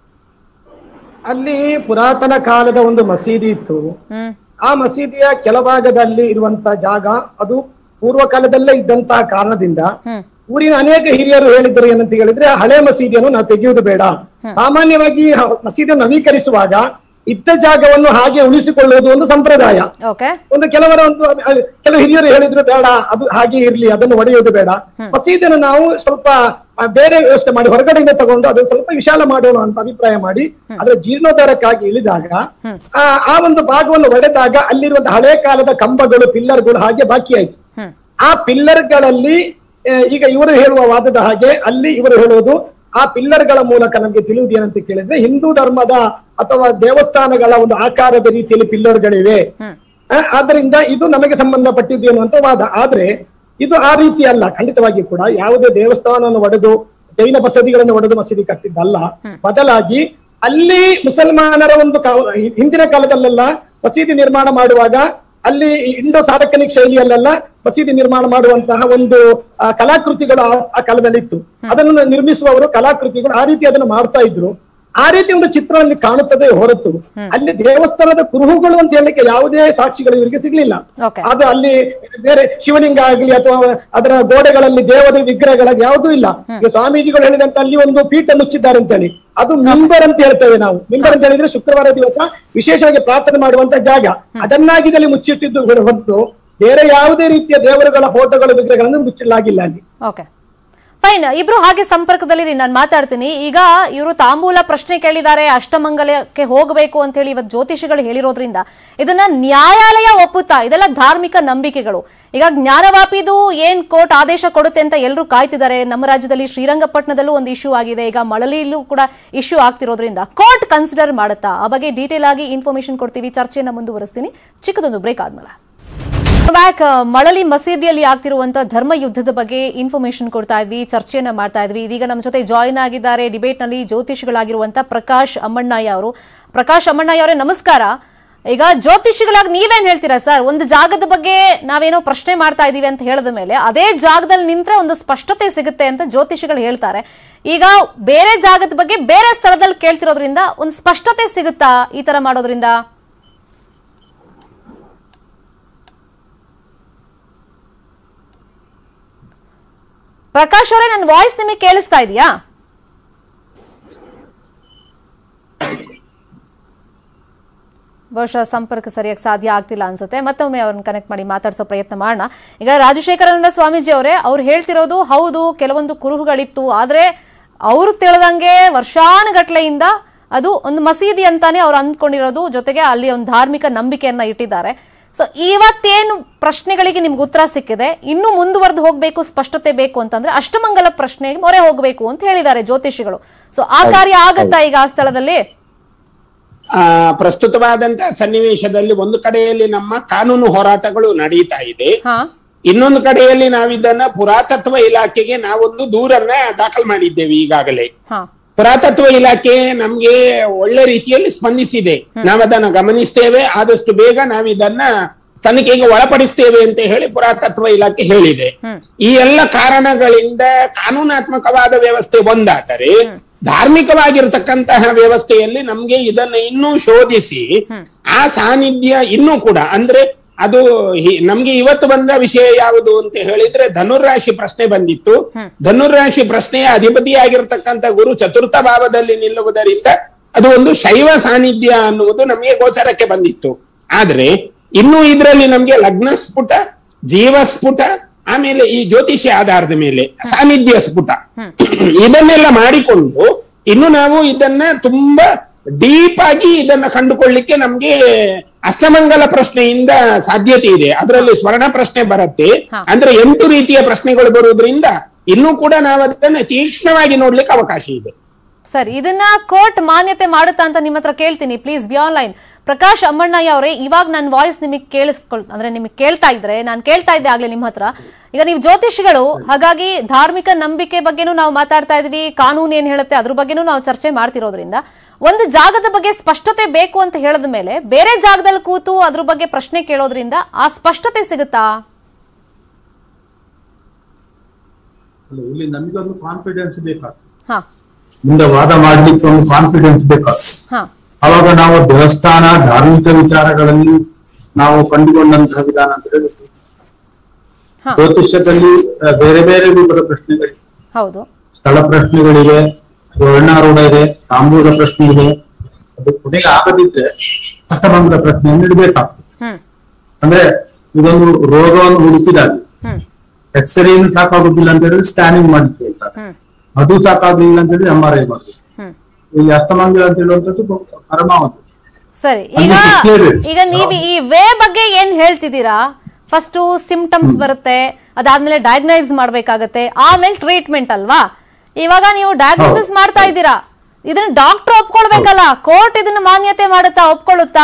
ಅಲ್ಲಿ ಪುರಾತನ ಕಾಲದ ಒಂದು ಮಸೀದಿ ಇತ್ತು ಹ್ಮ್ ಆ ಮಸೀದಿಯ ಕೆಳಭಾಗದಲ್ಲಿ ಇರುವಂತ ಜಾಗ ಅದು ಪೂರ್ವ ಕಾಲದಲ್ಲೇ ಇದ್ದಂತಹ ಕಾರಣದಿಂದ ಹ್ಮ್ ಊರಿನ ಅನೇಕ ಹಿರಿಯರು ಹೇಳಿದ್ರು ಏನಂತ ಹೇಳಿದ್ರೆ ಹಳೆ ಮಸೀದಿಯನ್ನು ನಾವು ತೆಗೆಯುವುದು ಬೇಡ ಸಾಮಾನ್ಯವಾಗಿ ಹ- ಮಸೀದಿಯನ್ನು ನವೀಕರಿಸುವಾಗ ಇದ್ದ ಜಾಗವನ್ನು ಹಾಗೆ ಉಳಿಸಿಕೊಳ್ಳುವುದು ಒಂದು ಸಂಪ್ರದಾಯ ಓಕೆ ಒಂದು ಕೆಲವರ ಒಂದು ಅಹ್, ಅಹ್, ಕೆಲವು ಹಿರಿಯರು ಹೇಳಿದ್ರು ಬೇಡ ಅದು ಹಾಗೆ ಇರ್ಲಿ ಅದನ್ನು ಒಡೆಯುವುದು ಬೇಡ ಮಸೀದಿಯನ್ನು ನಾವು ಸ್ವಲ್ಪ ಆ, ಬೇರೆ ವ್ಯವಸ್ಥೆ ಮಾಡಿ ಹೊರಗಡೆಯಿಂದ ತಗೊಂಡು ಅದನ್ನು ಸ್ವಲ್ಪ ವಿಶಾಲ ಮಾಡೋಣ ಅಂತ ಅಭಿಪ್ರಾಯ ಮಾಡಿ ಅದರ ಜೀರ್ಣೋದ್ಧಾರಕ್ಕಾಗಿ ಇಳಿದಾಗ ಆ ಆ ಒಂದು ಭಾಗವನ್ನು ಒಡೆದಾಗ ಅಲ್ಲಿರುವಂತಹ ಹಳೆ ಕಾಲದ ಕಂಬಗಳು ಪಿಲ್ಲರ್ಗಳು ಹಾಗೆ ಬಾಕಿ ಆಯ್ತು ಹ್ಮ್ ಆ ಪಿಲ್ಲರ್ಗಳಲ್ಲಿ ಆ, ಈಗ ಇವರು ಹೇಳುವ ವಾದದ ಹಾಗೆ ಅಲ್ಲಿ ಇವರು ಹೇಳುವುದು ಆ ಪಿಲ್ಲರ್ಗಳ ಮೂಲಕ ನಮಗೆ ತಿಳಿಯುವುದು ಏನಂತ ಕೇಳಿದ್ರೆ ಹಿಂದೂ ಧರ್ಮದ ಅಥವಾ ದೇವಸ್ಥಾನಗಳ ಒಂದು ಆಕಾರದ ರೀತಿಯಲ್ಲಿ ಪಿಲ್ಲರ್ಗಳಿವೆ ಆ, ಆದ್ದರಿಂದ ಇದು ನಮಗೆ ಸಂಬಂಧಪಟ್ಟಿದ್ದು ಎನ್ನುವಂತ ವಾದ ಆದ್ರೆ ಇದು ಆ ರೀತಿ ಅಲ್ಲ ಖಂಡಿತವಾಗಿ ಕೂಡ ಯಾವುದೇ ದೇವಸ್ಥಾನವನ್ನು ಒಡೆದು ಜೈನ ಬಸದಿಗಳನ್ನು ಒಡೆದು ಮಸೀದಿ ಕಟ್ಟಿದ್ದಲ್ಲ ಬದಲಾಗಿ ಅಲ್ಲಿ ಮುಸಲ್ಮಾನರ ಒಂದು ಕಾ- ಹಿಂದಿನ ಕಾಲದಲ್ಲೆಲ್ಲ ಮಸೀದಿ ನಿರ್ಮಾಣ ಮಾಡುವಾಗ ಅಲ್ಲಿ ಇಂಡೋ ಸಾರ್ವಜನಿಕ ಶೈಲಿಯಲ್ಲೆಲ್ಲ ಮಸೀದಿ ನಿರ್ಮಾಣ ಮಾಡುವಂತಹ ಒಂದು ಆ, ಕಲಾಕೃತಿಗಳು ಆ- ಆ ಕಾಲದಲ್ಲಿ ಇತ್ತು ಅದನ್ನು ನಿರ್ಮಿಸುವವರು ಕಲಾಕೃತಿಗಳು ಆ ರೀತಿ ಅದನ್ನು ಮಾಡ್ತಾ ಇದ್ರು ಆ ರೀತಿ ಒಂದು ಚಿತ್ರದಲ್ಲಿ ಕಾಣುತ್ತದೆ ಹೊರತು ಅಲ್ಲಿ ದೇವಸ್ಥಾನದ ಕುರುಹುಗಳು ಅಂತ ಹೇಳಲಿಕ್ಕೆ ಯಾವುದೇ ಸಾಕ್ಷಿಗಳು ಇವರಿಗೆ ಸಿಗ್ಲಿಲ್ಲ Okay. ಅದು ಅಲ್ಲಿ ಬೇರೆ ಶಿವಲಿಂಗ ಆಗಲಿ ಅಥವಾ ಅದರ ಗೋಡೆಗಳಲ್ಲಿ ದೇವರ ವಿಗ್ರಹಗಳ ಯಾವುದೂ ಇಲ್ಲ ಈಗ ಸ್ವಾಮೀಜಿಗಳು ಹೇಳಿದಂತೆ ಅಲ್ಲಿ ಒಂದು ಪೀಠ ಮುಚ್ಚಿದ್ದಾರೆ ಅಂತ ಹೇಳಿ ಅದು ಮಿಂಬರ್ ಅಂತ ಹೇಳ್ತೇವೆ ನಾವು ಮಿಂಬರ್ ಅಂತ ಹೇಳಿದ್ರೆ ಶುಕ್ರವಾರ ದಿವಸ ವಿಶೇಷವಾಗಿ ಪ್ರಾರ್ಥನೆ ಮಾಡುವಂತ ಜಾಗ ಅದನ್ನಾಗಿದಲ್ಲಿ ಮುಚ್ಚಿಟ್ಟಿದ್ದು ಹೊರತು ಬೇರೆ ಯಾವುದೇ ರೀತಿಯ ದೇವರುಗಳ ಫೋಟೋಗಳ ವಿಗ್ರಹಗಳನ್ನು ಮುಚ್ಚಲಾಗಿಲ್ಲ ಅಲ್ಲಿ ಓಕೆ ಫೈನ್ ಇಬ್ರು ಹಾಗೆ ಸಂಪರ್ಕದಲ್ಲಿ ನಾನು ಮಾತಾಡ್ತೀನಿ ಈಗ ಇವರು ತಾಂಬೂಲ ಪ್ರಶ್ನೆ ಕೇಳಿದ್ದಾರೆ ಅಷ್ಟಮಂಗಲಕ್ಕೆ ಹೋಗಬೇಕು ಅಂತ ಹೇಳಿ ಇವತ್ತು ಜ್ಯೋತಿಷಿಗಳು ಹೇಳಿರೋದ್ರಿಂದ ಇದನ್ನ ನ್ಯಾಯಾಲಯ ಒಪ್ಪುತ್ತಾ ಇದೆಲ್ಲ ಧಾರ್ಮಿಕ ನಂಬಿಕೆಗಳು ಈಗ ಜ್ಞಾನವಾಪಿದು ಏನ್ ಕೋರ್ಟ್ ಆದೇಶ ಕೊಡುತ್ತೆ ಅಂತ ಎಲ್ಲರೂ ಕಾಯ್ತಿದ್ದಾರೆ ನಮ್ಮ ರಾಜ್ಯದಲ್ಲಿ ಶ್ರೀರಂಗಪಟ್ಟಣದಲ್ಲೂ ಒಂದು ಇಶ್ಯೂ ಆಗಿದೆ ಈಗ ಮಳಲಿಯಲ್ಲೂ ಕೂಡ ಇಶ್ಯೂ ಆಗ್ತಿರೋದ್ರಿಂದ ಕೋರ್ಟ್ ಕನ್ಸಿಡರ್ ಮಾಡುತ್ತಾ ಆ ಬಗ್ಗೆ ಡೀಟೇಲ್ ಆಗಿ ಇನ್ಫಾರ್ಮೇಶನ್ ಕೊಡ್ತೀವಿ ಚರ್ಚೆಯನ್ನ ಮುಂದುವರಿಸ್ತೀನಿ ಚಿಕ್ಕದೊಂದು ಬ್ರೇಕ್ ಆದ್ಮೇಲೆ ಬ್ಯಾಕ್ ಮಳಲಿ ಮಸೀದಿಯಲ್ಲಿ ಆಗ್ತಿರುವಂತ ಧರ್ಮ ಯುದ್ಧದ ಬಗ್ಗೆ ಇನ್ಫಾರ್ಮೇಶನ್ ಕೊಡ್ತಾ ಇದ್ವಿ ಚರ್ಚೆಯನ್ನ ಮಾಡ್ತಾ ಇದ್ವಿ ಇದೀಗ ನಮ್ಮ ಜೊತೆ ಜಾಯಿನ್ ಆಗಿದ್ದಾರೆ ಡಿಬೇಟ್ ನಲ್ಲಿ ಜ್ಯೋತಿಷಿಗಳಾಗಿರುವಂತ ಪ್ರಕಾಶ್ ಅಮ್ಮಣ್ಣಯ್ಯ ಅವರು ಪ್ರಕಾಶ್ ಅಮ್ಮಣ್ಣಯ್ಯ ಅವರೇ ನಮಸ್ಕಾರ ಈಗ ಜ್ಯೋತಿಷಿಗಳಾಗಿ ನೀವೇನ್ ಹೇಳ್ತೀರಾ ಸರ್ ಒಂದು ಜಾಗದ ಬಗ್ಗೆ ನಾವೇನೋ ಪ್ರಶ್ನೆ ಮಾಡ್ತಾ ಇದೀವಿ ಅಂತ ಹೇಳಿದ ಮೇಲೆ ಅದೇ ಜಾಗದಲ್ಲಿ ನಿಂತ್ರೆ ಒಂದು ಸ್ಪಷ್ಟತೆ ಸಿಗುತ್ತೆ ಅಂತ ಜ್ಯೋತಿಷಿಗಳು ಹೇಳ್ತಾರೆ ಈಗ ಬೇರೆ ಜಾಗದ ಬಗ್ಗೆ ಬೇರೆ ಸ್ಥಳದಲ್ಲಿ ಕೇಳ್ತಿರೋದ್ರಿಂದ ಒಂದು ಸ್ಪಷ್ಟತೆ ಸಿಗುತ್ತಾ ಈ ತರ ಮಾಡೋದ್ರಿಂದ ಪ್ರಕಾಶ್ ಅವರೇ ನನ್ನ ವಾಯ್ಸ್ ನಿಮಗೆ ಕೇಳಿಸ್ತಾ ಇದೆಯಾ ಬಹುಶಃ ಸಂಪರ್ಕ ಸರಿಯಾಗಿ ಸಾಧ್ಯ ಆಗ್ತಿಲ್ಲ ಅನ್ಸುತ್ತೆ ಮತ್ತೊಮ್ಮೆ ಅವ್ರನ್ನ ಕನೆಕ್ಟ್ ಮಾಡಿ ಮಾತಾಡ್ಸೋ ಪ್ರಯತ್ನ ಮಾಡೋಣ ಈಗ ರಾಜಶೇಖರಾನಂದ ಸ್ವಾಮೀಜಿ ಅವರೇ ಅವ್ರು ಹೇಳ್ತಿರೋದು ಹೌದು ಕೆಲವೊಂದು ಕುರುಹುಗಳಿತ್ತು ಆದ್ರೆ ಅವ್ರು ತಿಳಿದಂಗೆ ವರ್ಷಾನುಗಟ್ಲೆಯಿಂದ ಅದು ಒಂದು ಮಸೀದಿ ಅಂತಾನೆ ಅವ್ರು ಅಂದ್ಕೊಂಡಿರೋದು ಜೊತೆಗೆ ಅಲ್ಲಿ ಒಂದು ಧಾರ್ಮಿಕ ನಂಬಿಕೆಯನ್ನ ಇಟ್ಟಿದ್ದಾರೆ ಸೊ ಇವತ್ತೇನು ಪ್ರಶ್ನೆಗಳಿಗೆ ನಿಮ್ಗೆ ಉತ್ತರ ಸಿಕ್ಕಿದೆ ಇನ್ನೂ ಮುಂದುವರೆದು ಹೋಗ್ಬೇಕು ಸ್ಪಷ್ಟತೆ ಬೇಕು ಅಂತಂದ್ರೆ ಅಷ್ಟಮಂಗಲ ಪ್ರಶ್ನೆಗೆ ಮೊರೆ ಹೋಗ್ಬೇಕು ಅಂತ ಹೇಳಿದ್ದಾರೆ ಜ್ಯೋತಿಷಿಗಳು ಸೊ ಆ ಕಾರ್ಯ ಆಗತ್ತಾ ಈಗ ಆ ಸ್ಥಳದಲ್ಲಿ ಆ ಪ್ರಸ್ತುತವಾದಂತಹ ಸನ್ನಿವೇಶದಲ್ಲಿ ಒಂದು ಕಡೆಯಲ್ಲಿ ನಮ್ಮ ಕಾನೂನು ಹೋರಾಟಗಳು ನಡೀತಾ ಇದೆ ಹಾ ಇನ್ನೊಂದು ಕಡೆಯಲ್ಲಿ ನಾವಿದನ್ನ ಪುರಾತತ್ವ ಇಲಾಖೆಗೆ ನಾವೊಂದು ದೂರನ್ನ ದಾಖಲು ಮಾಡಿದ್ದೇವೆ ಈಗಾಗಲೇ ಹಾ ಪುರಾತತ್ವ ಇಲಾಖೆ ನಮ್ಗೆ ಒಳ್ಳೆ ರೀತಿಯಲ್ಲಿ ಸ್ಪಂದಿಸಿದೆ ನಾವದನ್ನ ಗಮನಿಸ್ತೇವೆ ಆದಷ್ಟು ಬೇಗ ನಾವಿದನ್ನ ತನಿಖೆಗೆ ಒಳಪಡಿಸ್ತೇವೆ ಅಂತ ಹೇಳಿ ಪುರಾತತ್ವ ಇಲಾಖೆ ಹೇಳಿದೆ ಈ ಎಲ್ಲ ಕಾರಣಗಳಿಂದ ಕಾನೂನಾತ್ಮಕವಾದ ವ್ಯವಸ್ಥೆ ಒಂದಾದರೆ ಧಾರ್ಮಿಕವಾಗಿರ್ತಕ್ಕಂತಹ ವ್ಯವಸ್ಥೆಯಲ್ಲಿ ನಮ್ಗೆ ಇದನ್ನ ಇನ್ನೂ ಶೋಧಿಸಿ ಆ ಸಾನ್ನಿಧ್ಯ ಇನ್ನೂ ಕೂಡ ಅಂದ್ರೆ ಅದು ಹಿ- ನಮ್ಗೆ ಇವತ್ತು ಬಂದ ವಿಷಯ ಯಾವುದು ಅಂತ ಹೇಳಿದ್ರೆ ಧನುರ್ರಾಶಿ ಪ್ರಶ್ನೆ ಬಂದಿತ್ತು ಧನುರ್ರಾಶಿ ಪ್ರಶ್ನೆಯ ಅಧಿಪತಿಯಾಗಿರ್ತಕ್ಕಂಥ ಗುರು ಚತುರ್ಥ ಭಾವದಲ್ಲಿ ನಿಲ್ಲುವುದರಿಂದ ಅದು ಒಂದು ಶೈವ ಸಾನ್ನಿಧ್ಯ ಅನ್ನುವುದು ನಮಗೆ ಗೋಚರಕ್ಕೆ ಬಂದಿತ್ತು ಆದ್ರೆ ಇನ್ನು ಇದರಲ್ಲಿ ನಮ್ಗೆ ಲಗ್ನ ಸ್ಫುಟ ಜೀವ ಸ್ಫುಟ ಆಮೇಲೆ ಈ ಜ್ಯೋತಿಷ್ಯ ಆಧಾರದ ಮೇಲೆ ಸಾನ್ನಿಧ್ಯ ಸ್ಫುಟ ಇದನ್ನೆಲ್ಲ ಮಾಡಿಕೊಂಡು ಇನ್ನು ನಾವು ಇದನ್ನ ತುಂಬಾ ಡೀಪ್ ಆಗಿ ಇದನ್ನ ಕಂಡುಕೊಳ್ಳಿಕ್ಕೆ ನಮ್ಗೆ ಅಷ್ಟಮಂಗಲ ಪ್ರಶ್ನೆಯಿಂದ ಸಾಧ್ಯತೆ ಇದೆ ಅದರಲ್ಲಿ ಸ್ವರ್ಣ ಪ್ರಶ್ನೆ ಬರುತ್ತೆ ಹಾ. ಅಂದ್ರೆ ಎಂಟು ರೀತಿಯ ಪ್ರಶ್ನೆಗಳು ಬರುವುದರಿಂದ ಇನ್ನೂ ಕೂಡ ನಾವು ಅದನ್ನ ತೀಕ್ಷ್ಣವಾಗಿ ನೋಡ್ಲಿಕ್ಕೆ ಅವಕಾಶ ಇದೆ ಸರಿ ಇದನ್ನ ಕೋರ್ಟ್ ಮಾನ್ಯತೆ ಮಾಡುತ್ತಾ ಅಂತ ನಿಮ್ಮ ಹತ್ರ ಕೇಳ್ತೀನಿ please be online Prakash Ammannaya ಅವರೇ ಇವಾಗ ನನ್ನ ವಾಯ್ಸ್ ನಿಮಗೆ ಕೇಳಿಸ್ಕೊಳ್ ಅಂದ್ರೆ ನಿಮಗೆ ಕೇಳ್ತಾ ಇದ್ರೆ ನಾನು ಕೇಳ್ತಾ ಇದ್ದೆ ಆಗ್ಲೇ ನಿಮ್ಮ ಹತ್ರ ಈಗ ನೀವು ಜ್ಯೋತಿಷಿಗಳು ಹಾಗಾಗಿ ಧಾರ್ಮಿಕ ನಂಬಿಕೆ ಬಗ್ಗೆನೂ ನಾವು ಮಾತಾಡ್ತಾ ಇದೀವಿ ಕಾನೂನು ಏನ್ ಹೇಳುತ್ತೆ ಅದ್ರ ಬಗ್ಗೆನೂ ನಾವು ಚರ್ಚೆ ಮಾಡ್ತಿರೋದ್ರಿಂದ ಒಂದು ಜಾಗದ ಬಗ್ಗೆ ಸ್ಪಷ್ಟತೆ ಬೇಕು ಅಂತ ಹೇಳಿದ ಮೇಲೆ ಬೇರೆ ಜಾಗದಲ್ಲಿ ಕೂತು ಅದ್ರ ಬಗ್ಗೆ ಪ್ರಶ್ನೆ ಕೇಳೋದ್ರಿಂದ ಆ ಸ್ಪಷ್ಟತೆ ಸಿಗುತ್ತಾ ಅಲ್ಲ, ಇಲ್ಲಿ ನಮಗೊಂದು ಕಾನ್ಫಿಡೆನ್ಸ್ ಬೇಕಾಗ್ತದೆ ಹಾ ಮುಂದೆ ವಾದ ಮಾಡ್ಲಿಕ್ಕೆ ಒಂದು ಕಾನ್ಫಿಡೆನ್ಸ್ ಬೇಕಾಗ್ತದೆ ಹಾ ಅವಾಗ ನಾವು ದೇವಸ್ಥಾನ ಧಾರ್ಮಿಕ ವಿಚಾರಗಳಲ್ಲಿ ನಾವು ಕಂಡುಕೊಂಡಂತಹ ವಿಧಾನ ಅಂತ ಹೇಳಿದ್ರೆ ಹಾ ಜ್ಯೋತಿಷ್ಯದಲ್ಲಿ ಆ, ಬೇರೆ ಬೇರೆ ರೂಪದ ಪ್ರಶ್ನೆಗಳಿವೆ ಹೌದು ಸ್ಥಳ ಪ್ರಶ್ನೆಗಳಿವೆ ವರ್ಣಾರೂಢ ಇದೆ ತಾಂಬೂಲ ಪ್ರಶ್ನೆ ಇದೆ ಅದು ಕೊನೆಗೆ ಆಗದಿದ್ರೆ ಅಷ್ಟಮಂಗಲ ಪ್ರಶ್ನೆಯನ್ನು ಇಡಬೇಕಾಗ್ತದೆ ಹ್ಮ್ ಅಂದ್ರೆ ಇದೊಂದು ರೋಗವನ್ನು ಹುಡುಕಿದಾಗ ಹ್ಮ್ ಎಕ್ಸ್ರೇ ಸಾಕಾಗುದಿಲ್ಲ ಅಂತ ಹೇಳಿದ್ರೆ ಸ್ಕ್ಯಾನಿಂಗ್ ಮಾಡ್ಲಿಕ್ಕೆ ಹೇಳ್ತಾರೆ ಹ್ಮ್ ಅದು ಸಾಕಾಗ್ಲಿಲ್ಲ ಅಂತ ಹೇಳಿದ್ರೆ ಎಂ ಆರ್ ಐ ಮಾಡ್ಬೇಕು ಹ್ಮ್ ಈ ಅಷ್ಟಮಂಗಲ ಅಂತ ಹೇಳುವಂಥದ್ದು ಪರಮಾವಧಿ ಸರಿ ಅಲ್ಲಿ ಈಗ ಕೇಳಿ. ಈಗ ನೀವು ಈ ವೇ ಬಗ್ಗೆ ಏನ್ ಹೇಳ್ತಿದ್ದೀರಾ ಫಸ್ಟ್ ಸಿಂಪ್ಟಮ್ಸ್ ಬರುತ್ತೆ ಅದಾದ್ಮೇಲೆ ಡಯಾಗ್ನೈಸ್ ಮಾಡ್ಬೇಕಾಗತ್ತೆ ಆಮೇಲೆ ಟ್ರೀಟ್ಮೆಂಟ್ ಅಲ್ವಾ ಇವಾಗ ನೀವು ಡಯಾಗ್ನೋಸಿಸ್ ಮಾಡ್ತಾ ಇದ್ದೀರಾ ಇದನ್ನ ಡಾಕ್ಟರ್ ಒಪ್ಕೊಳ್ಬೇಕಲ್ಲ ಕೋರ್ಟ್ ಇದನ್ನ ಮಾನ್ಯತೆ ಮಾಡುತ್ತಾ ಒಪ್ಕೊಳ್ಳುತ್ತಾ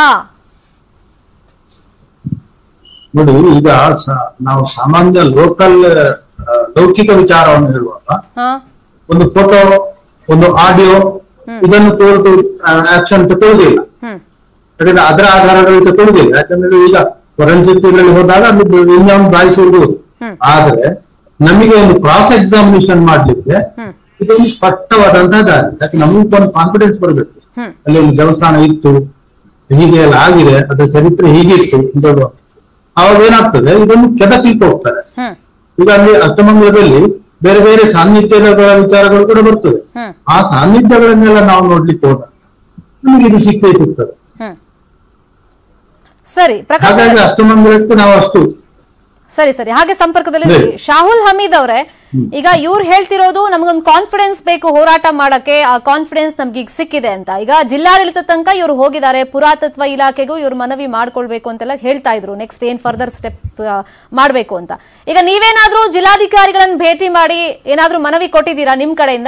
ನೋಡಿ ಈಗ ಸ- ನಾವು ಸಾಮಾನ್ಯ ಲೋಕಲ್ ಲೌಕಿಕ ವಿಚಾರವನ್ನು ಹೇಳುವಾಗ ಹಾ ಒಂದು ಫೋಟೋ ಒಂದು ಆಡಿಯೋ ಇದನ್ನು ತೋರಿದು ಆಕ್ಷನ್ ತಗೊಳ್ಳುದಿಲ್ಲ ಹ್ಮ್ ಯಾಕಂದ್ರೆ ಅದರ ಆಧಾರಗಳು ತಗೊಳ್ಳುದಿಲ್ಲ ಯಾಕಂದ್ರೆ ಈಗ ಫೊರೆನ್ಸಿಕ್ ಇದ್ರಲ್ಲಿ ಹೋದಾಗ ಅದು ಇನ್ನೊಂದು ಬಾಯಿಸಿರ್ಬೋದು ಆದ್ರೆ ನಮಗೆ ಒಂದು ಕ್ರಾಸ್ ಎಕ್ಸಾಮಿನೇಷನ್ ಮಾಡ್ಲಿಕ್ಕೆ ಇದೊಂದು ಸ್ಪಷ್ಟವಾದಂತಹ ದಾರಿ ಯಾಕೆ ನಮಗೆ ಒಂದು ಕಾನ್ಫಿಡೆನ್ಸ್ ಬರಬೇಕು ಹ್ಮ್. ಅಲ್ಲಿ ಒಂದು ದೇವಸ್ಥಾನ ಇತ್ತು ಹೀಗೆ ಎಲ್ಲ ಆಗಿದೆ ಅದರ ಚರಿತ್ರೆ ಹೀಗಿತ್ತು ಇಂಥದ್ದು ಅವಾಗ ಏನಾಗ್ತದೆ ಇದನ್ನು ಕೆದಕ್ಲಿಕ್ಕೆ ಹೋಗ್ತಾರೆ ಹ್ಮ್ ಈಗ ಅಲ್ಲಿ ಅಷ್ಟಮಂಗಲದಲ್ಲಿ ಬೇರೆ ಬೇರೆ ಸಾನ್ನಿಧ್ಯದ ವಿಚಾರಗಳು ಕೂಡ ಬರ್ತದೆ ಹ್ಮ್. ಆ ಸಾನ್ನಿಧ್ಯಗಳನ್ನೆಲ್ಲ ನಾವು ನೋಡ್ಲಿಕ್ಕೆ ಹೋದಾಗ ನಮಗೆ ಇದು ಸಿಕ್ಕೇ ಸಿಗ್ತದೆ ಹ್ಮ್ ಸರಿ ಪ್ರಕಾಶ್ ಹಾಗಾಗಿ ಅವರೇ, ಅಷ್ಟಮಂಗಲಕ್ಕೆ ನಾವು ಅಷ್ಟು ಸರಿ ಸರಿ ಹಾಗೆ ಸಂಪರ್ಕದಲ್ಲಿ ಹೇಳಿ. ಇದ್ದೀವಿ. ಶಾಹುಲ್ ಹಮೀದ್ ಅವರೇ ಈಗ ಇವ್ರು ಹೇಳ್ತಿರೋದು ನಮಗೊಂದು ಕಾನ್ಫಿಡೆನ್ಸ್ ಬೇಕು ಹೋರಾಟ ಮಾಡಕ್ಕೆ ಆ ಕಾನ್ಫಿಡೆನ್ಸ್ ನಮ್ಗೆ ಈಗ ಸಿಕ್ಕಿದೆ ಅಂತ ಈಗ ಜಿಲ್ಲಾಡಳಿತ ತನಕ ಇವ್ರು ಹೋಗಿದ್ದಾರೆ ಪುರಾತತ್ವ ಇಲಾಖೆಗೂ ಇವ್ರು ಮನವಿ ಮಾಡ್ಕೊಳ್ಬೇಕು ಅಂತೆಲ್ಲ ಹೇಳ್ತಾ ಇದ್ರು ನೆಕ್ಸ್ಟ್ ಏನ್ ಫರ್ದರ್ ಸ್ಟೆಪ್ ಮಾಡ್ಬೇಕು ಅಂತ ಈಗ ನೀವೇನಾದ್ರೂ ಜಿಲ್ಲಾಧಿಕಾರಿಗಳನ್ನ ಭೇಟಿ ಮಾಡಿ ಏನಾದ್ರೂ ಮನವಿ ಕೊಟ್ಟಿದ್ದೀರಾ ನಿಮ್ ಕಡೆಯಿಂದ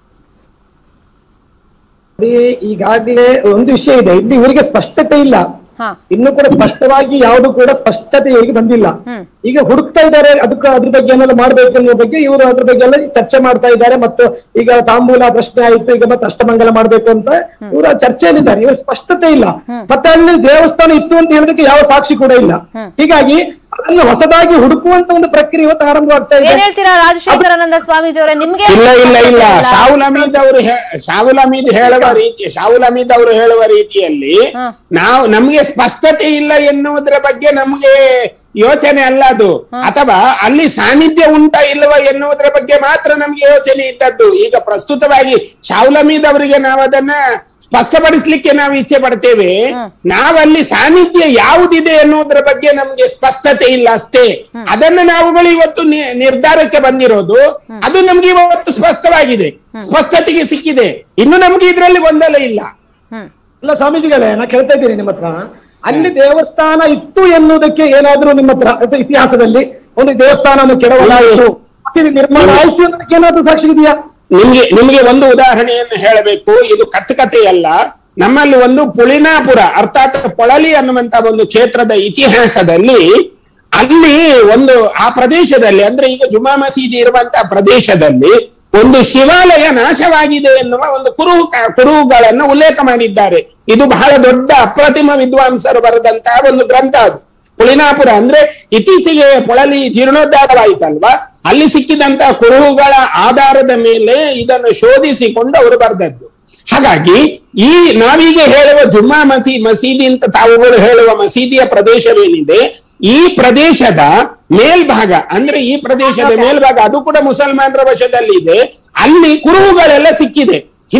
ನೋಡಿ, ಈಗಾಗ್ಲೇ ಒಂದು ವಿಷಯ ಇದೆ ಇಲ್ಲಿ ಇವರಿಗೆ ಸ್ಪಷ್ಟತೆ ಇಲ್ಲ ಹಾ ಇನ್ನು ಕೂಡ ಸ್ಪಷ್ಟವಾಗಿ ಯಾವುದು ಕೂಡ ಸ್ಪಷ್ಟತೆ ಇವರಿಗೆ ಬಂದಿಲ್ಲ ಹ್ಮ್. ಈಗ ಹುಡುಕ್ತಾ ಇದ್ದಾರೆ ಅದಕ್ಕೆ ಅದ್ರ ಬಗ್ಗೆ ಏನೆಲ್ಲ ಮಾಡ್ಬೇಕು ಅನ್ನೋ ಬಗ್ಗೆ ಇವರು ಅದ್ರ ಬಗ್ಗೆ ಎಲ್ಲ ಚರ್ಚೆ ಮಾಡ್ತಾ ಇದ್ದಾರೆ ಮತ್ತು ಈಗ ತಾಂಬೂಲ ಪ್ರಶ್ನೆ ಆಯ್ತು ಈಗ ಮತ್ತೆ ಅಷ್ಟಮಂಗಲ ಮಾಡ್ಬೇಕು ಅಂತ ಇವರು ಚರ್ಚೆಯಲ್ಲಿದ್ದಾರೆ ಇವರು ಸ್ಪಷ್ಟತೆ ಇಲ್ಲ ಮತ್ತೆ ಅಲ್ಲಿ ದೇವಸ್ಥಾನ ಇತ್ತು ಅಂತ ಹೇಳೋದಕ್ಕೆ ಯಾವ ಸಾಕ್ಷಿ ಕೂಡ ಇಲ್ಲ ಹೀಗಾಗಿ ಅದನ್ನು ಹೊಸದಾಗಿ ಹುಡುಕುವಂತ ಒಂದು ಪ್ರಕ್ರಿಯೆ ಇವತ್ತು ಆರಂಭವಾಗ್ತಾ ಇದೆ ಏನ್ ಹೇಳ್ತೀರಾ ರಾಜಶೇಖರಾನಂದ ಸ್ವಾಮೀಜಿ ಅವರೇ ನಿಮ್ಗೆ ಇಲ್ಲ ಇಲ್ಲ ಇಲ್ಲ ಸ್ಪಷ್ಟತೆ ಇಲ್ಲ? ಶಾಹುಲ್ ಹಮೀದ್ ಅವರು ಶಾಹುಲ್ ಹಮೀದ್ ಹೇಳುವ ರೀತಿ ಶಾಹುಲ್ ಹಮೀದ್ ಅವರು ಹೇಳುವ ರೀತಿಯಲ್ಲಿ ಹ. ನಾವು ನಮ್ಗೆ ಸ್ಪಷ್ಟತೆ ಇಲ್ಲ ಎನ್ನುವುದರ ಬಗ್ಗೆ ನಮ್ಗೆ ಯೋಚನೆ ಅಲ್ಲ ಅದು ಅಥವಾ ಅಲ್ಲಿ ಸಾನ್ನಿಧ್ಯ ಉಂಟಾ ಇಲ್ಲವ ಎನ್ನುವುದರ ಬಗ್ಗೆ ಮಾತ್ರ ನಮ್ಗೆ ಯೋಚನೆ ಇದ್ದದ್ದು ಈಗ ಪ್ರಸ್ತುತವಾಗಿ ಶಾಹುಲ್ ಹಮೀದ್ ಅವರಿಗೆ ನಾವು ಅದನ್ನ ಸ್ಪಷ್ಟಪಡಿಸ್ಲಿಕ್ಕೆ ನಾವು ಇಚ್ಛೆ ಪಡ್ತೇವೆ ನಾವಲ್ಲಿ ಸಾನ್ನಿಧ್ಯ ಯಾವುದಿದೆ ಎನ್ನುವುದರ ಬಗ್ಗೆ ನಮ್ಗೆ ಸ್ಪಷ್ಟತೆ ಇಲ್ಲ ಅಷ್ಟೇ ಅದನ್ನು ನಾವುಗಳು ಇವತ್ತು ನಿ- ನಿರ್ಧಾರಕ್ಕೆ ಬಂದಿರೋದು ಅದು ನಮ್ಗೆ ಇವತ್ತು ಸ್ಪಷ್ಟವಾಗಿದೆ ಸ್ಪಷ್ಟತೆಗೆ ಸಿಕ್ಕಿದೆ ಇನ್ನು ನಮ್ಗೆ ಇದರಲ್ಲಿ ಗೊಂದಲ ಇಲ್ಲ ಹ್ಮ್ ಇಲ್ಲ ಸ್ವಾಮೀಜಿಗಳೇ ನಾ ಕೇಳ್ತಾ ಇದ್ದೀನಿ ನಿಮ್ಮ ಹತ್ರ ಅಲ್ಲಿ ದೇವಸ್ಥಾನ ಇತ್ತು ಎನ್ನುವುದಕ್ಕೆ ಏನಾದ್ರೂ ನಿಮ್ಮ ಹತ್ರ ಅಥವಾ ಇತಿಹಾಸದಲ್ಲಿ ಒಂದು ದೇವಸ್ಥಾನವನ್ನು ಕೆಡವಲಾಯಿತು ಮಸೀದಿ ನಿರ್ಮಾಣ ಆಯ್ತು ಅನ್ನೋದಕ್ಕೆ ಏನಾದ್ರೂ ಸಾಕ್ಷಿ ಇದೆಯಾ ನಿಮ್ಗೆ ನಿಮ್ಗೆ ಒಂದು ಉದಾಹರಣೆಯನ್ನು ಹೇಳಬೇಕು ಇದು ಕಟ್ಟುಕತೆಯಲ್ಲ ನಮ್ಮಲ್ಲಿ ಒಂದು ಪುಳಿನಾಪುರ ಅರ್ಥಾತ್ ಪೊಳಲಿ ಅನ್ನುವಂತ ಒಂದು ಕ್ಷೇತ್ರದ ಇತಿಹಾಸದಲ್ಲಿ ಅಲ್ಲಿ ಒಂದು ಆ ಪ್ರದೇಶದಲ್ಲಿ ಅಂದ್ರೆ ಈಗ ಜುಮಾ ಮಸೀದಿ ಇರುವಂತಹ ಪ್ರದೇಶದಲ್ಲಿ ಒಂದು ಶಿವಾಲಯ ನಾಶವಾಗಿದೆ ಎನ್ನುವ ಒಂದು ಕುರುಹು ಕುರುಹುಗಳನ್ನು ಉಲ್ಲೇಖ ಮಾಡಿದ್ದಾರೆ ಇದು ಬಹಳ ದೊಡ್ಡ ಅಪ್ರತಿಮ ವಿದ್ವಾಂಸರು ಬರೆದಂತಹ ಒಂದು ಗ್ರಂಥ ಅದು ಪುಳಿನಾಪುರ ಅಂದ್ರೆ ಇತ್ತೀಚೆಗೆ ಪೊಳಲಿ ಜೀರ್ಣೋದ್ಧಾರವಾಯಿತಲ್ವಾ ಅಲ್ಲಿ ಸಿಕ್ಕಿದಂತಹ ಕುರುಹುಗಳ ಆಧಾರದ ಮೇಲೆ ಇದನ್ನು ಶೋಧಿಸಿಕೊಂಡು ಅವರು ಬರೆದದ್ದು ಹಾಗಾಗಿ ಈ ನಾವೀಗ ಹೇಳುವ ಜುಮ್ಮಾ ಮಸೀ ಮಸೀದಿ ಅಂತ ತಾವುಗಳು ಹೇಳುವ ಮಸೀದಿಯ ಪ್ರದೇಶವೇನಿದೆ ಈ ಪ್ರದೇಶದ ಮೇಲ್ಭಾಗ ಅಂದ್ರೆ ಈ ಪ್ರದೇಶದ ಮೇಲ್ಭಾಗ ಅದು ಕೂಡ ಮುಸಲ್ಮಾನರ ವಶದಲ್ಲಿದೆ ಅಲ್ಲಿ ಕುರುಹುಗಳೆಲ್ಲ ಸಿಕ್ಕಿದೆ ಹಿಂದೆ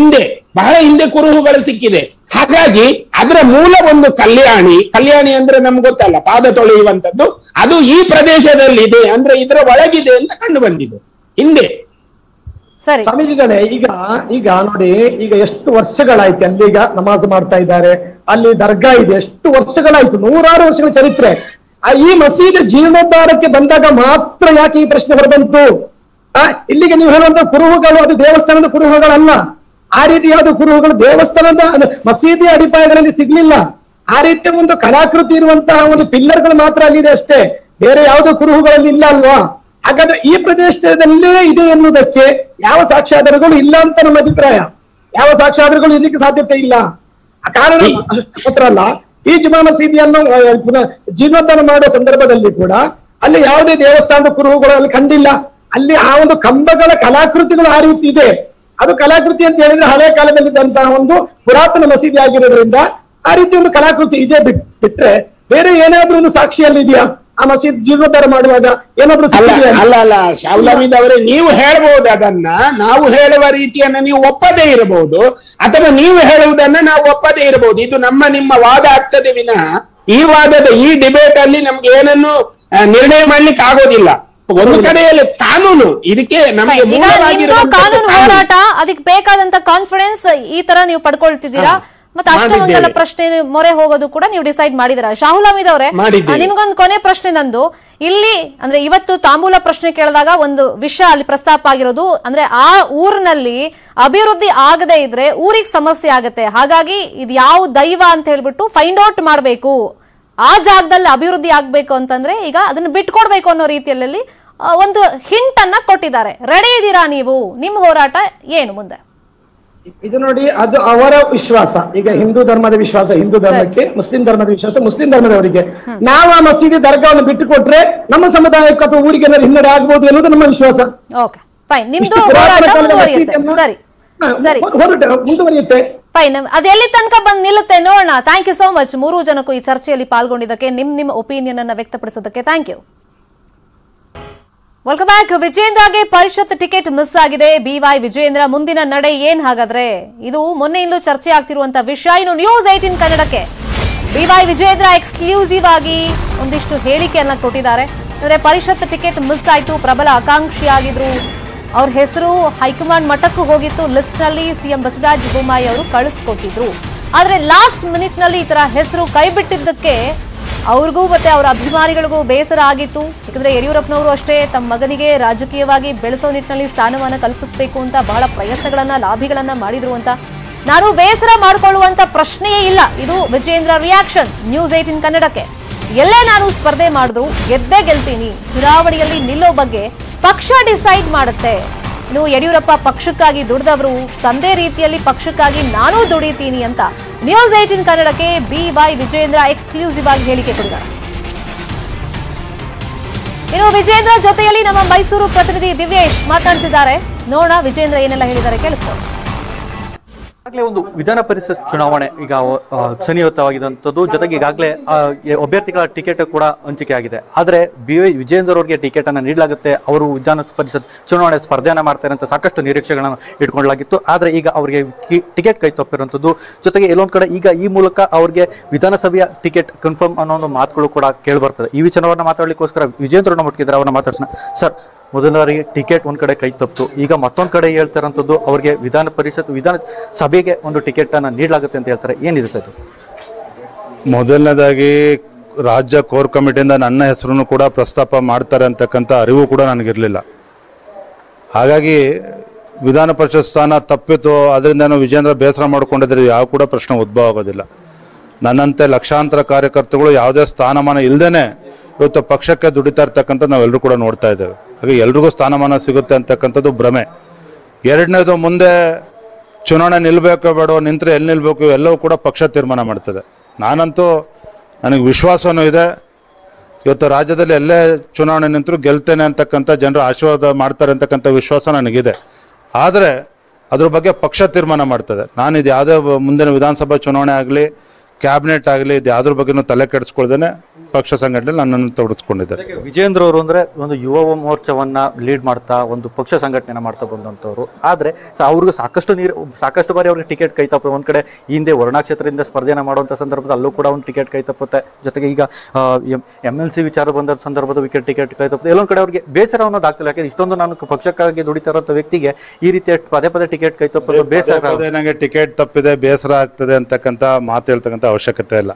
ಬಹಳ ಹಿಂದೆ ಕುರುಹುಗಳು ಸಿಕ್ಕಿದೆ ಹಾಗಾಗಿ ಅದರ ಮೂಲ ಒಂದು ಕಲ್ಯಾಣಿ ಕಲ್ಯಾಣಿ ಅಂದ್ರೆ ನಮ್ಗೆ ಗೊತ್ತಲ್ಲ ಪಾದ ತೊಳೆಯುವಂತದ್ದು ಅದು ಈ ಪ್ರದೇಶದಲ್ಲಿ ಇದೆ ಅಂದ್ರೆ ಇದರ ಒಳಗಿದೆ ಅಂತ ಕಂಡು ಬಂದಿದೆ ಹಿಂದೆ ಸರಿ ಸ್ವಾಮೀಜಿಗಳೇ ಈಗ ಈಗ ನೋಡಿ ಈಗ ಎಷ್ಟು ವರ್ಷಗಳಾಯ್ತು ಅಲ್ಲಿ ಈಗ ನಮಾಜ್ ಮಾಡ್ತಾ ಇದ್ದಾರೆ ಅಲ್ಲಿ ದರ್ಗಾ ಇದೆ ಎಷ್ಟು ವರ್ಷಗಳಾಯ್ತು ನೂರಾರು ವರ್ಷಗಳ ಚರಿತ್ರೆ ಆ ಈ ಮಸೀದಿ ಜೀರ್ಣೋದ್ಧಾರಕ್ಕೆ ಬಂದಾಗ ಮಾತ್ರ ಯಾಕೆ ಈ ಪ್ರಶ್ನೆ ಹೊರಬಂತು ಆ, ಇಲ್ಲಿಗೆ ನೀವು ಹೇಳುವಂತ ಕುರುಹುಗಳು ಅದು ದೇವಸ್ಥಾನದ ಕುರುಹುಗಳಲ್ಲ ಆ ರೀತಿಯಾದ ಕುರುಹುಗಳು ದೇವಸ್ಥಾನದ ಅದು ಮಸೀದಿ ಅಡಿಪಾಯಗಳಲ್ಲಿ ಸಿಗ್ಲಿಲ್ಲ ಆ ರೀತಿಯ ಒಂದು ಕಲಾಕೃತಿ ಇರುವಂತಹ ಒಂದು ಪಿಲ್ಲರ್ಗಳು ಮಾತ್ರ ಅಲ್ಲಿದೆ ಅಷ್ಟೇ ಬೇರೆ ಯಾವುದೋ ಕುರುಹುಗಳಲ್ಲಿ ಇಲ್ಲ ಅಲ್ವಾ ಹಾಗಾದ್ರೆ ಈ ಪ್ರದೇಶದಲ್ಲೇ ಇದೆ ಎನ್ನುವುದಕ್ಕೆ ಯಾವ ಸಾಕ್ಷ್ಯಾಧಾರಗಳು ಇಲ್ಲ ಅಂತ ನಮ್ಮ ಅಭಿಪ್ರಾಯ ಯಾವ ಸಾಕ್ಷ್ಯಾಧಾರಗಳು ಇರ್ಲಿಕ್ಕೆ ಸಾಧ್ಯತೆ ಇಲ್ಲ ಆ ಕಾರಣ ಮಾತ್ರ ಅಲ್ಲ ಈ ಜುಮಾ ಮಸೀದಿಯನ್ನು ಆ, ಪುನಃ ಜೀರ್ಣೋದ್ಧಾರ ಮಾಡುವ ಸಂದರ್ಭದಲ್ಲಿ ಕೂಡ ಅಲ್ಲಿ ಯಾವುದೇ ದೇವಸ್ಥಾನದ ಕುರುಹುಗಳು ಅಲ್ಲಿ ಕಂಡಿಲ್ಲ ಅಲ್ಲಿ ಆ ಒಂದು ಕಂಬಗಳ ಕಲಾಕೃತಿಗಳು ಆ ರೀತಿ ಇದೆ ಅದು ಕಲಾಕೃತಿ ಅಂತ ಹೇಳಿದ್ರೆ ಹಳೆ ಕಾಲದಲ್ಲಿದ್ದಂತಹ ಒಂದು ಪುರಾತನ ಮಸೀದಿ ಆಗಿರೋದ್ರಿಂದ ಆ ರೀತಿ ಒಂದು ಕಲಾಕೃತಿ ಇದೆ ಬಿಟ್- ಬಿಟ್ರೆ ಬೇರೆ ಏನಾದ್ರೂ ಒಂದು ಸಾಕ್ಷಿಯಲ್ಲಿ ಇದೆಯಾ ಆ ಮಸೀದಿ ಜೀರ್ಣೋದ್ಧಾರ ಮಾಡುವಾಗ ಏನಾದ್ರೂ ಅಲ್ಲ ಸಿಕ್ಕಿದೆಯಾ? ಅಲ್ಲ ಅಲ್ಲ ಶಾವ್ಲಾಮಿದ್ ಅವರೇ ನೀವು ಹೇಳ್ಬಹುದು ಅದನ್ನ ನಾವು ಹೇಳುವ ರೀತಿಯನ್ನ ನೀವು ಒಪ್ಪದೇ ಇರಬಹುದು ಅಥವಾ ನೀವು ಹೇಳುವುದನ್ನ ನಾವು ಒಪ್ಪದೇ ಇರಬಹುದು ಇದು ನಮ್ಮ ನಿಮ್ಮ ವಾದ ಆಗ್ತದೆ ವಿನಃ ಈ ವಾದದ ಈ ಡಿಬೇಟ್ ಅಲ್ಲಿ ನಮ್ಗೆ ಏನನ್ನು ಆ, ನಿರ್ಣಯ ಮಾಡ್ಲಿಕ್ಕೆ ಆಗೋದಿಲ್ಲ ಒಂದು ಕಡೆಯಲ್ಲಿ ಕಾನೂನು ಇದಕ್ಕೆ ನಮಗೆ ಈಗ ನಿಮ್ದು ಮೂಲವಾಗಿರುವಂತದ್ದು ಕಾನೂನು ಕಾನೂನು. ಹೋರಾಟ ಅದಕ್ಕೆ ಬೇಕಾದಂತ ಕಾನ್ಫಿಡೆನ್ಸ್ ಈ ತರ ನೀವು ಪಡ್ಕೊಳ್ತಿದ್ದೀರಾ ಹಾ. ಮತ್ತೆ ಅಷ್ಟಮಂಗಲ ಮಾಡಿದ್ದೇವೆ. ಪ್ರಶ್ನೆ ಮೊರೆ ಹೋಗೋದು ಕೂಡ ನೀವು ಡಿಸೈಡ್ ಮಾಡಿದಿರಾ ಶಾಹುಲ್ ಹಮೀದ್ ಅವರೇ ಮಾಡಿದ್ದೇವೆ. ನಿಮ್ಗೊಂದು ಕೊನೆ ಪ್ರಶ್ನೆ ನಂದು ಇಲ್ಲಿ ಅಂದ್ರೆ ಇವತ್ತು ತಾಂಬೂಲ ಪ್ರಶ್ನೆ ಕೇಳಿದಾಗ ಒಂದು ವಿಷಯ ಅಲ್ಲಿ ಪ್ರಸ್ತಾಪ ಆಗಿರೋದು ಅಂದ್ರೆ ಆ ಊರಿನಲ್ಲಿ ಅಭಿವೃದ್ಧಿ ಆಗದೆ ಇದ್ರೆ ಊರಿಗೆ ಸಮಸ್ಯೆ ಆಗುತ್ತೆ ಹಾಗಾಗಿ ಇದು ಯಾವ ದೈವ ಅಂತ ಹೇಳ್ಬಿಟ್ಟು ಫೈಂಡ್ ಔಟ್ ಮಾಡಬೇಕು ಆ ಜಾಗದಲ್ಲಿ ಅಭಿವೃದ್ಧಿ ಆಗ್ಬೇಕು ಅಂತಂದ್ರೆ ಈಗ ಅದನ್ನ ಬಿಟ್ಕೊಡ್ಬೇಕು ಅನ್ನೋ ರೀತಿಯಲ್ಲಿ ಆ, ಒಂದು ಹಿಂಟ್ ಅನ್ನ ಕೊಟ್ಟಿದ್ದಾರೆ ರೆಡಿ ಇದ್ದೀರಾ ನೀವು ನಿಮ್ಮ ಹೋರಾಟ ಏನು ಮುಂದೆ ಇದು ನೋಡಿ ಅದು ಅವರ ವಿಶ್ವಾಸ ಈಗ ಹಿಂದೂ ಧರ್ಮದ ವಿಶ್ವಾಸ ಹಿಂದೂ ಧರ್ಮಕ್ಕೆ ಮುಸ್ಲಿಂ ಧರ್ಮದ ವಿಶ್ವಾಸ ಮುಸ್ಲಿಂ ಧರ್ಮದವರಿಗೆ ನಾವು ಆ ಮಸೀದಿ ದರ್ಗಾವನ್ನು ಬಿಟ್ಟು ಕೊಟ್ರೆ ನಮ್ಮ ಸಮುದಾಯಕ್ಕೆ ಅಥವಾ ಊರಿಗೆ ಏನಾದ್ರು ಹಿನ್ನಡೆ ಆಗ್ಬೋದು ಅನ್ನೋದು ನಮ್ಮ ವಿಶ್ವಾಸ ಓಕೆ ಫೈನ್ ನಿಮ್ದು ಇಷ್ಟು ಪುರಾತನ ಹೋರಾಟ ಕಾಲದ ಮುಂದುವರಿಯುತ್ತೆ ಮಸೀದಿಯನ್ನ- ಸರಿ ಹಾ, ಸರಿ ಹೋರಾಟ ಮುಂದುವರಿಯುತ್ತೆ ಫೈನ್ ಅದೆಲ್ಲಿ ತನಕ ಬಂದು ನಿಲ್ಲುತ್ತೆ ನೋಡೋಣ ಥ್ಯಾಂಕ್ ಯು ಸೋ ಮಚ್ ಮೂರು ಜನಕ್ಕೂ ಈ ಚರ್ಚೆಯಲ್ಲಿ ಪಾಲ್ಗೊಂಡಿದ್ದಕ್ಕೆ ನಿಮ್ ನಿಮ್ಮ ಒಪಿನಿಯನ್ ಅನ್ನ ವ್ಯಕ್ತಪಡಿಸೋದಕ್ಕೆ ಥ್ಯಾಂಕ್ ಯು ವೆಲ್ಕಮ್ ಬ್ಯಾಕ್ ವಿಜೇಂದ್ರಗೆ ಪರಿಷತ್ ಟಿಕೆಟ್ ಮಿಸ್ ಆಗಿದೆ ಬಿವೈ ವಿಜೇಂದ್ರ ಮುಂದಿನ ನಡೆ ಏನ್ ಹಾಗಾದ್ರೆ ಇದು ಮೊನ್ನೆಯಿಂದಲೂ ಚರ್ಚೆ ಆಗ್ತಿರುವಂತ ವಿಷಯ ಇನ್ನು ನ್ಯೂಸ್ ಏಟೀನ್ ಕನ್ನಡಕ್ಕೆ ಬಿವೈ ವಿಜೇಂದ್ರ ಎಕ್ಸ್ಕ್ಲೂಸಿವ್ ಆಗಿ ಒಂದಿಷ್ಟು ಹೇಳಿಕೆಯನ್ನ ಕೊಟ್ಟಿದ್ದಾರೆ ಅಂದ್ರೆ ಪರಿಷತ್ ಟಿಕೆಟ್ ಮಿಸ್ ಆಯ್ತು ಪ್ರಬಲ ಆಕಾಂಕ್ಷಿಯಾಗಿದ್ರು ಅವ್ರ ಹೆಸರು ಹೈಕಮಾಂಡ್ ಮಟ್ಟಕ್ಕೂ ಹೋಗಿತ್ತು ಲಿಸ್ಟ್ ನಲ್ಲಿ ಸಿಎಂ ಬಸವರಾಜ ಬೊಮ್ಮಾಯಿ ಅವರು ಕಳಿಸ್ಕೊಟ್ಟಿದ್ರು ಆದ್ರೆ ಲಾಸ್ಟ್ ಮಿನಿಟ್ ನಲ್ಲಿ ಈ ತರ ಹೆಸರು ಕೈ ಬಿಟ್ಟಿದ್ದಕ್ಕೆ ಅವ್ರಿಗೂ ಮತ್ತೆ ಅವರ ಅಭಿಮಾನಿಗಳಿಗೂ ಬೇಸರ ಆಗಿತ್ತು ಯಾಕಂದ್ರೆ ಯಡಿಯೂರಪ್ಪನವರು ಅಷ್ಟೇ ತಮ್ಮ ಮಗನಿಗೆ ರಾಜಕೀಯವಾಗಿ ಬೆಳೆಸೋ ನಿಟ್ಟಿನಲ್ಲಿ ಸ್ಥಾನಮಾನ ಕಲ್ಪಿಸಬೇಕು ಅಂತ ಬಹಳ ಪ್ರಯತ್ನಗಳನ್ನ ಲಾಭಿಗಳನ್ನ ಮಾಡಿದ್ರು ಅಂತ ನಾನು ಬೇಸರ ಮಾಡಿಕೊಳ್ಳುವಂತ ಪ್ರಶ್ನೆಯೇ ಇಲ್ಲ ಇದು ವಿಜೇಂದ್ರ ರಿಯಾಕ್ಷನ್ ನ್ಯೂಸ್ ಏಟಿನ್ ಕನ್ನಡಕ್ಕೆ ಎಲ್ಲೇ ನಾನು ಸ್ಪರ್ಧೆ ಮಾಡಿದ್ರು ಗೆದ್ದೇ ಗೆಲ್ತೀನಿ ಚುನಾವಣೆಯಲ್ಲಿ ನಿಲ್ಲೋ ಬಗ್ಗೆ ಪಕ್ಷ ಡಿಸೈಡ್ ಮಾಡುತ್ತೆ ಇನ್ನು ಯಡಿಯೂರಪ್ಪ ಪಕ್ಷಕ್ಕಾಗಿ ದುಡಿದವರು ತಂದೆ ರೀತಿಯಲ್ಲಿ ಪಕ್ಷಕ್ಕಾಗಿ ನಾನೂ ದುಡಿತೀನಿ ಅಂತ ನ್ಯೂಸ್ ಏಟಿನ್ ಕನ್ನಡಕ್ಕೆ ಬಿ ವೈ ವಿಜೇಂದ್ರ ಎಕ್ಸ್ಕ್ಲೂಸಿವ್ ಆಗಿ ಹೇಳಿಕೆ ಕೊಡಿದ್ದಾರೆ ಇನ್ನು ವಿಜೇಂದ್ರ ಜೊತೆಯಲ್ಲಿ ನಮ್ಮ ಮೈಸೂರು ಪ್ರತಿನಿಧಿ ದಿವ್ಯೇಶ್ ಮಾತನಾಡಿಸಿದ್ದಾರೆ ನೋಡೋಣ ವಿಜೇಂದ್ರ ಏನೆಲ್ಲ ಹೇಳಿದ್ದಾರೆ ಕೇಳಿಸ್ಕೊಳ್ಳಿ ಈಗಾಗಲೇ ಒಂದು ವಿಧಾನ ಪರಿಷತ್ ಚುನಾವಣೆ ಈಗ ಆ, ಸನ್ನಿಹಿತವಾಗಿದ್ದಂಥದ್ದು ಜೊತೆಗೆ ಈಗಾಗಲೇ ಆ, ಎ- ಅಭ್ಯರ್ಥಿಗಳ ಟಿಕೆಟ್ ಕೂಡ ಹಂಚಿಕೆ ಆಗಿದೆ ಆದರೆ ಬಿ ವೈ ವಿಜೇಂದ್ರ ಅವರಿಗೆ ಟಿಕೆಟ್ ಅನ್ನು ನೀಡಲಾಗುತ್ತೆ ಅವರು ವಿಧಾನ ಪರಿಷತ್ ಚುನಾವಣೆ ಸ್ಪರ್ಧೆಯನ್ನ ಮಾಡ್ತಾರೆ ಅಂತ ಸಾಕಷ್ಟು ನಿರೀಕ್ಷೆಗಳನ್ನು ಇಟ್ಕೊಳ್ಳಲಾಗಿತ್ತು ಆದರೆ ಈಗ ಅವರಿಗೆ ಕಿ- ಟಿಕೆಟ್ ಕೈ ತಪ್ಪಿರುವಂಥದ್ದು ಜೊತೆಗೆ ಎಲ್ಲೊಂದು ಕಡೆ ಈಗ ಈ ಮೂಲಕ ಅವರಿಗೆ ವಿಧಾನಸಭೆಯ ಟಿಕೆಟ್ ಕನ್ಫರ್ಮ್ ಅನ್ನೋ ಒಂದು ಮಾತುಗಳು ಕೂಡ ಕೇಳಿಬರ್ತದೆ ಈ ವಿಚಾರವನ್ನು ಮಾತಾಡಲಿಕ್ಕೋಸ್ಕರ ವಿಜೇಂದ್ರನ ಮುಟ್ಕಿದ್ದಾರೆ ಅವನ್ನ ಮಾತಾಡ್ಸೋಣ ಸರ್ ಮೊದಲನೇದಾಗಿ ಟಿಕೆಟ್ ಒಂದ್ ಕಡೆ ಕೈ ತಪ್ಪಿತು ಈಗ ಮತ್ತೊಂದ್ ಕಡೆ ಹೇಳ್ತಾರಂಥದ್ದು ಅವರಿಗೆ ವಿಧಾನ ಪರಿಷತ್ ವಿಧಾನ ಸಭೆಗೆ ಒಂದು ಟಿಕೆಟ್ ಅನ್ನ ನೀಡಲಾಗುತ್ತೆ ಅಂತ ಹೇಳ್ತಾರೆ ಏನಿದೆ ಸರ್ ಇದು? ಮೊದಲನೇದಾಗಿ ರಾಜ್ಯ ಕೋರ್ ಕಮಿಟಿಯಿಂದ ನನ್ನ ಹೆಸರನ್ನು ಕೂಡ ಪ್ರಸ್ತಾಪ ಮಾಡ್ತಾರೆ ಅಂತಕ್ಕಂಥ ಅರಿವು ಕೂಡ ನನಗಿರಲಿಲ್ಲ ಹಾಗಾಗಿ ವಿಧಾನ ಪರಿಷತ್ ಸ್ಥಾನ ತಪ್ಪಿತು ಅದರಿಂದ ನಾನು ವಿಜೇಂದ್ರ ಬೇಸರ ಮಾಡ್ಕೊಂಡಿದ್ರೆ ಯಾವ ಕೂಡ ಪ್ರಶ್ನೆ ಉದ್ಭವ ಆಗೋದಿಲ್ಲ ನನ್ನಂತೆ ಲಕ್ಷಾಂತರ ಕಾರ್ಯಕರ್ತಗಳು ಯಾವುದೇ ಸ್ಥಾನಮಾನ ಇಲ್ಲದೇನೆ ಇವತ್ತು ಪಕ್ಷಕ್ಕೆ ದುಡಿತಾ ಇರ್ತಕ್ಕಂಥ ನಾವೆಲ್ಲರೂ ಕೂಡ ನೋಡ್ತಾ ಇದ್ದೇವೆ ಹಾಗೆ ಎಲ್ರಿಗೂ ಸ್ಥಾನಮಾನ ಸಿಗುತ್ತೆ ಅಂತಕ್ಕಂಥದ್ದು ಭ್ರಮೆ ಎರಡನೇದು ಮುಂದೆ ಚುನಾವಣೆ ನಿಲ್ಬೇಕೋ ಬೇಡೋ ನಿಂತರೆ ಎಲ್ಲಿ ನಿಲ್ಬೇಕು ಎಲ್ಲವೂ ಕೂಡ ಪಕ್ಷ ತೀರ್ಮಾನ ಮಾಡ್ತದೆ ನಾನಂತೂ ನನಗೆ ವಿಶ್ವಾಸನೂ ಇದೆ ಇವತ್ತು ರಾಜ್ಯದಲ್ಲಿ ಎಲ್ಲೇ ಚುನಾವಣೆ ನಿಂತರೂ ಗೆಲ್ತೇನೆ ಅಂತಕ್ಕಂಥ ಜನರು ಆಶೀರ್ವಾದ ಮಾಡ್ತಾರೆ ಅಂತಕ್ಕಂಥ ವಿಶ್ವಾಸ ನನಗಿದೆ ಆದರೆ ಅದ್ರ ಬಗ್ಗೆ ಪಕ್ಷ ತೀರ್ಮಾನ ಮಾಡ್ತದೆ ನಾನು ಇದು ಯಾವುದೇ ಮುಂದಿನ ವಿಧಾನಸಭಾ ಚುನಾವಣೆ ಆಗಲಿ ಕ್ಯಾಬಿನೆಟ್ ಆಗಲಿ ಇದು ಯಾವ್ದ್ರ ಬಗ್ಗೆನೂ ತಲೆ ಕೆಡಿಸ್ಕೊಳ್ದೇನೆ ಪಕ್ಷ ಸಂಘಟನೆಯಲ್ಲಿ ನನ್ನನ್ನು ತೊಡಗಿಸ್ಕೊಂಡಿದ್ದಾರೆ ವಿಜೇಂದ್ರ ಅವರು ಅಂದ್ರೆ ಒಂದು ಯುವ ಮೋರ್ಚಾವನ್ನ ಲೀಡ್ ಮಾಡ್ತಾ ಒಂದು ಪಕ್ಷ ಸಂಘಟನೆ ಮಾಡ್ತಾ ಬಂದಂತವ್ರು ಆದ್ರೆ ಸ- ಅವ್ರಿಗೆ ಸಾಕಷ್ಟು ನೀರು ಸಾಕಷ್ಟು ಬಾರಿ ಅವ್ರಿಗೆ ಟಿಕೆಟ್ ಕೈ ತಪ್ಪ ಒಂದ್ ಕಡೆ ಈ ಹಿಂದೆ ವರುಣಾ ಕ್ಷೇತ್ರದಿಂದ ಸ್ಪರ್ಧೆನ ಮಾಡುವಂತ ಸಂದರ್ಭದಲ್ಲಿ ಅಲ್ಲೂ ಕೂಡ ಒಂದು ಟಿಕೆಟ್ ಕೈ ತಪ್ಪುತ್ತೆ ಜೊತೆಗೆ ಈಗ ಎಂ ಎಲ್ ಸಿ ವಿಚಾರ ಬಂದ ಸಂದರ್ಭದ ವಿಕೆಟ್ ಟಿಕೆಟ್ ಕೈ ತಪ್ಪುತ್ತೆ ಎಲ್ಲೊಂದ್ ಕಡೆ ಅವ್ರಿಗೆ ಬೇಸರ ಅನ್ನೋದು ಆಗ್ತಿಲ್ಲ ಯಾಕಂದ್ರೆ ಇಷ್ಟೊಂದು ನಾನು ಪಕ್ಷಕ್ಕಾಗಿ ದುಡಿತಾ ಇರೋಂಥ ವ್ಯಕ್ತಿಗೆ ಈ ರೀತಿ ಪದೇ ಪದೇ ಟಿಕೆಟ್ ಕೈ ತಪ್ಪೋದು ಬೇಸರ ಪದೇ ಪದೇ ನಂಗೆ ಟಿಕೆಟ್ ತಪ್ಪಿದೆ ಬೇಸರ ಆಗ್ತದೆ ಅಂತಕ್ಕಂಥ ಮಾತು ಹೇಳ್ತಕ್ಕಂಥ ಅವಶ್ಯಕತೆ ಇಲ್ಲ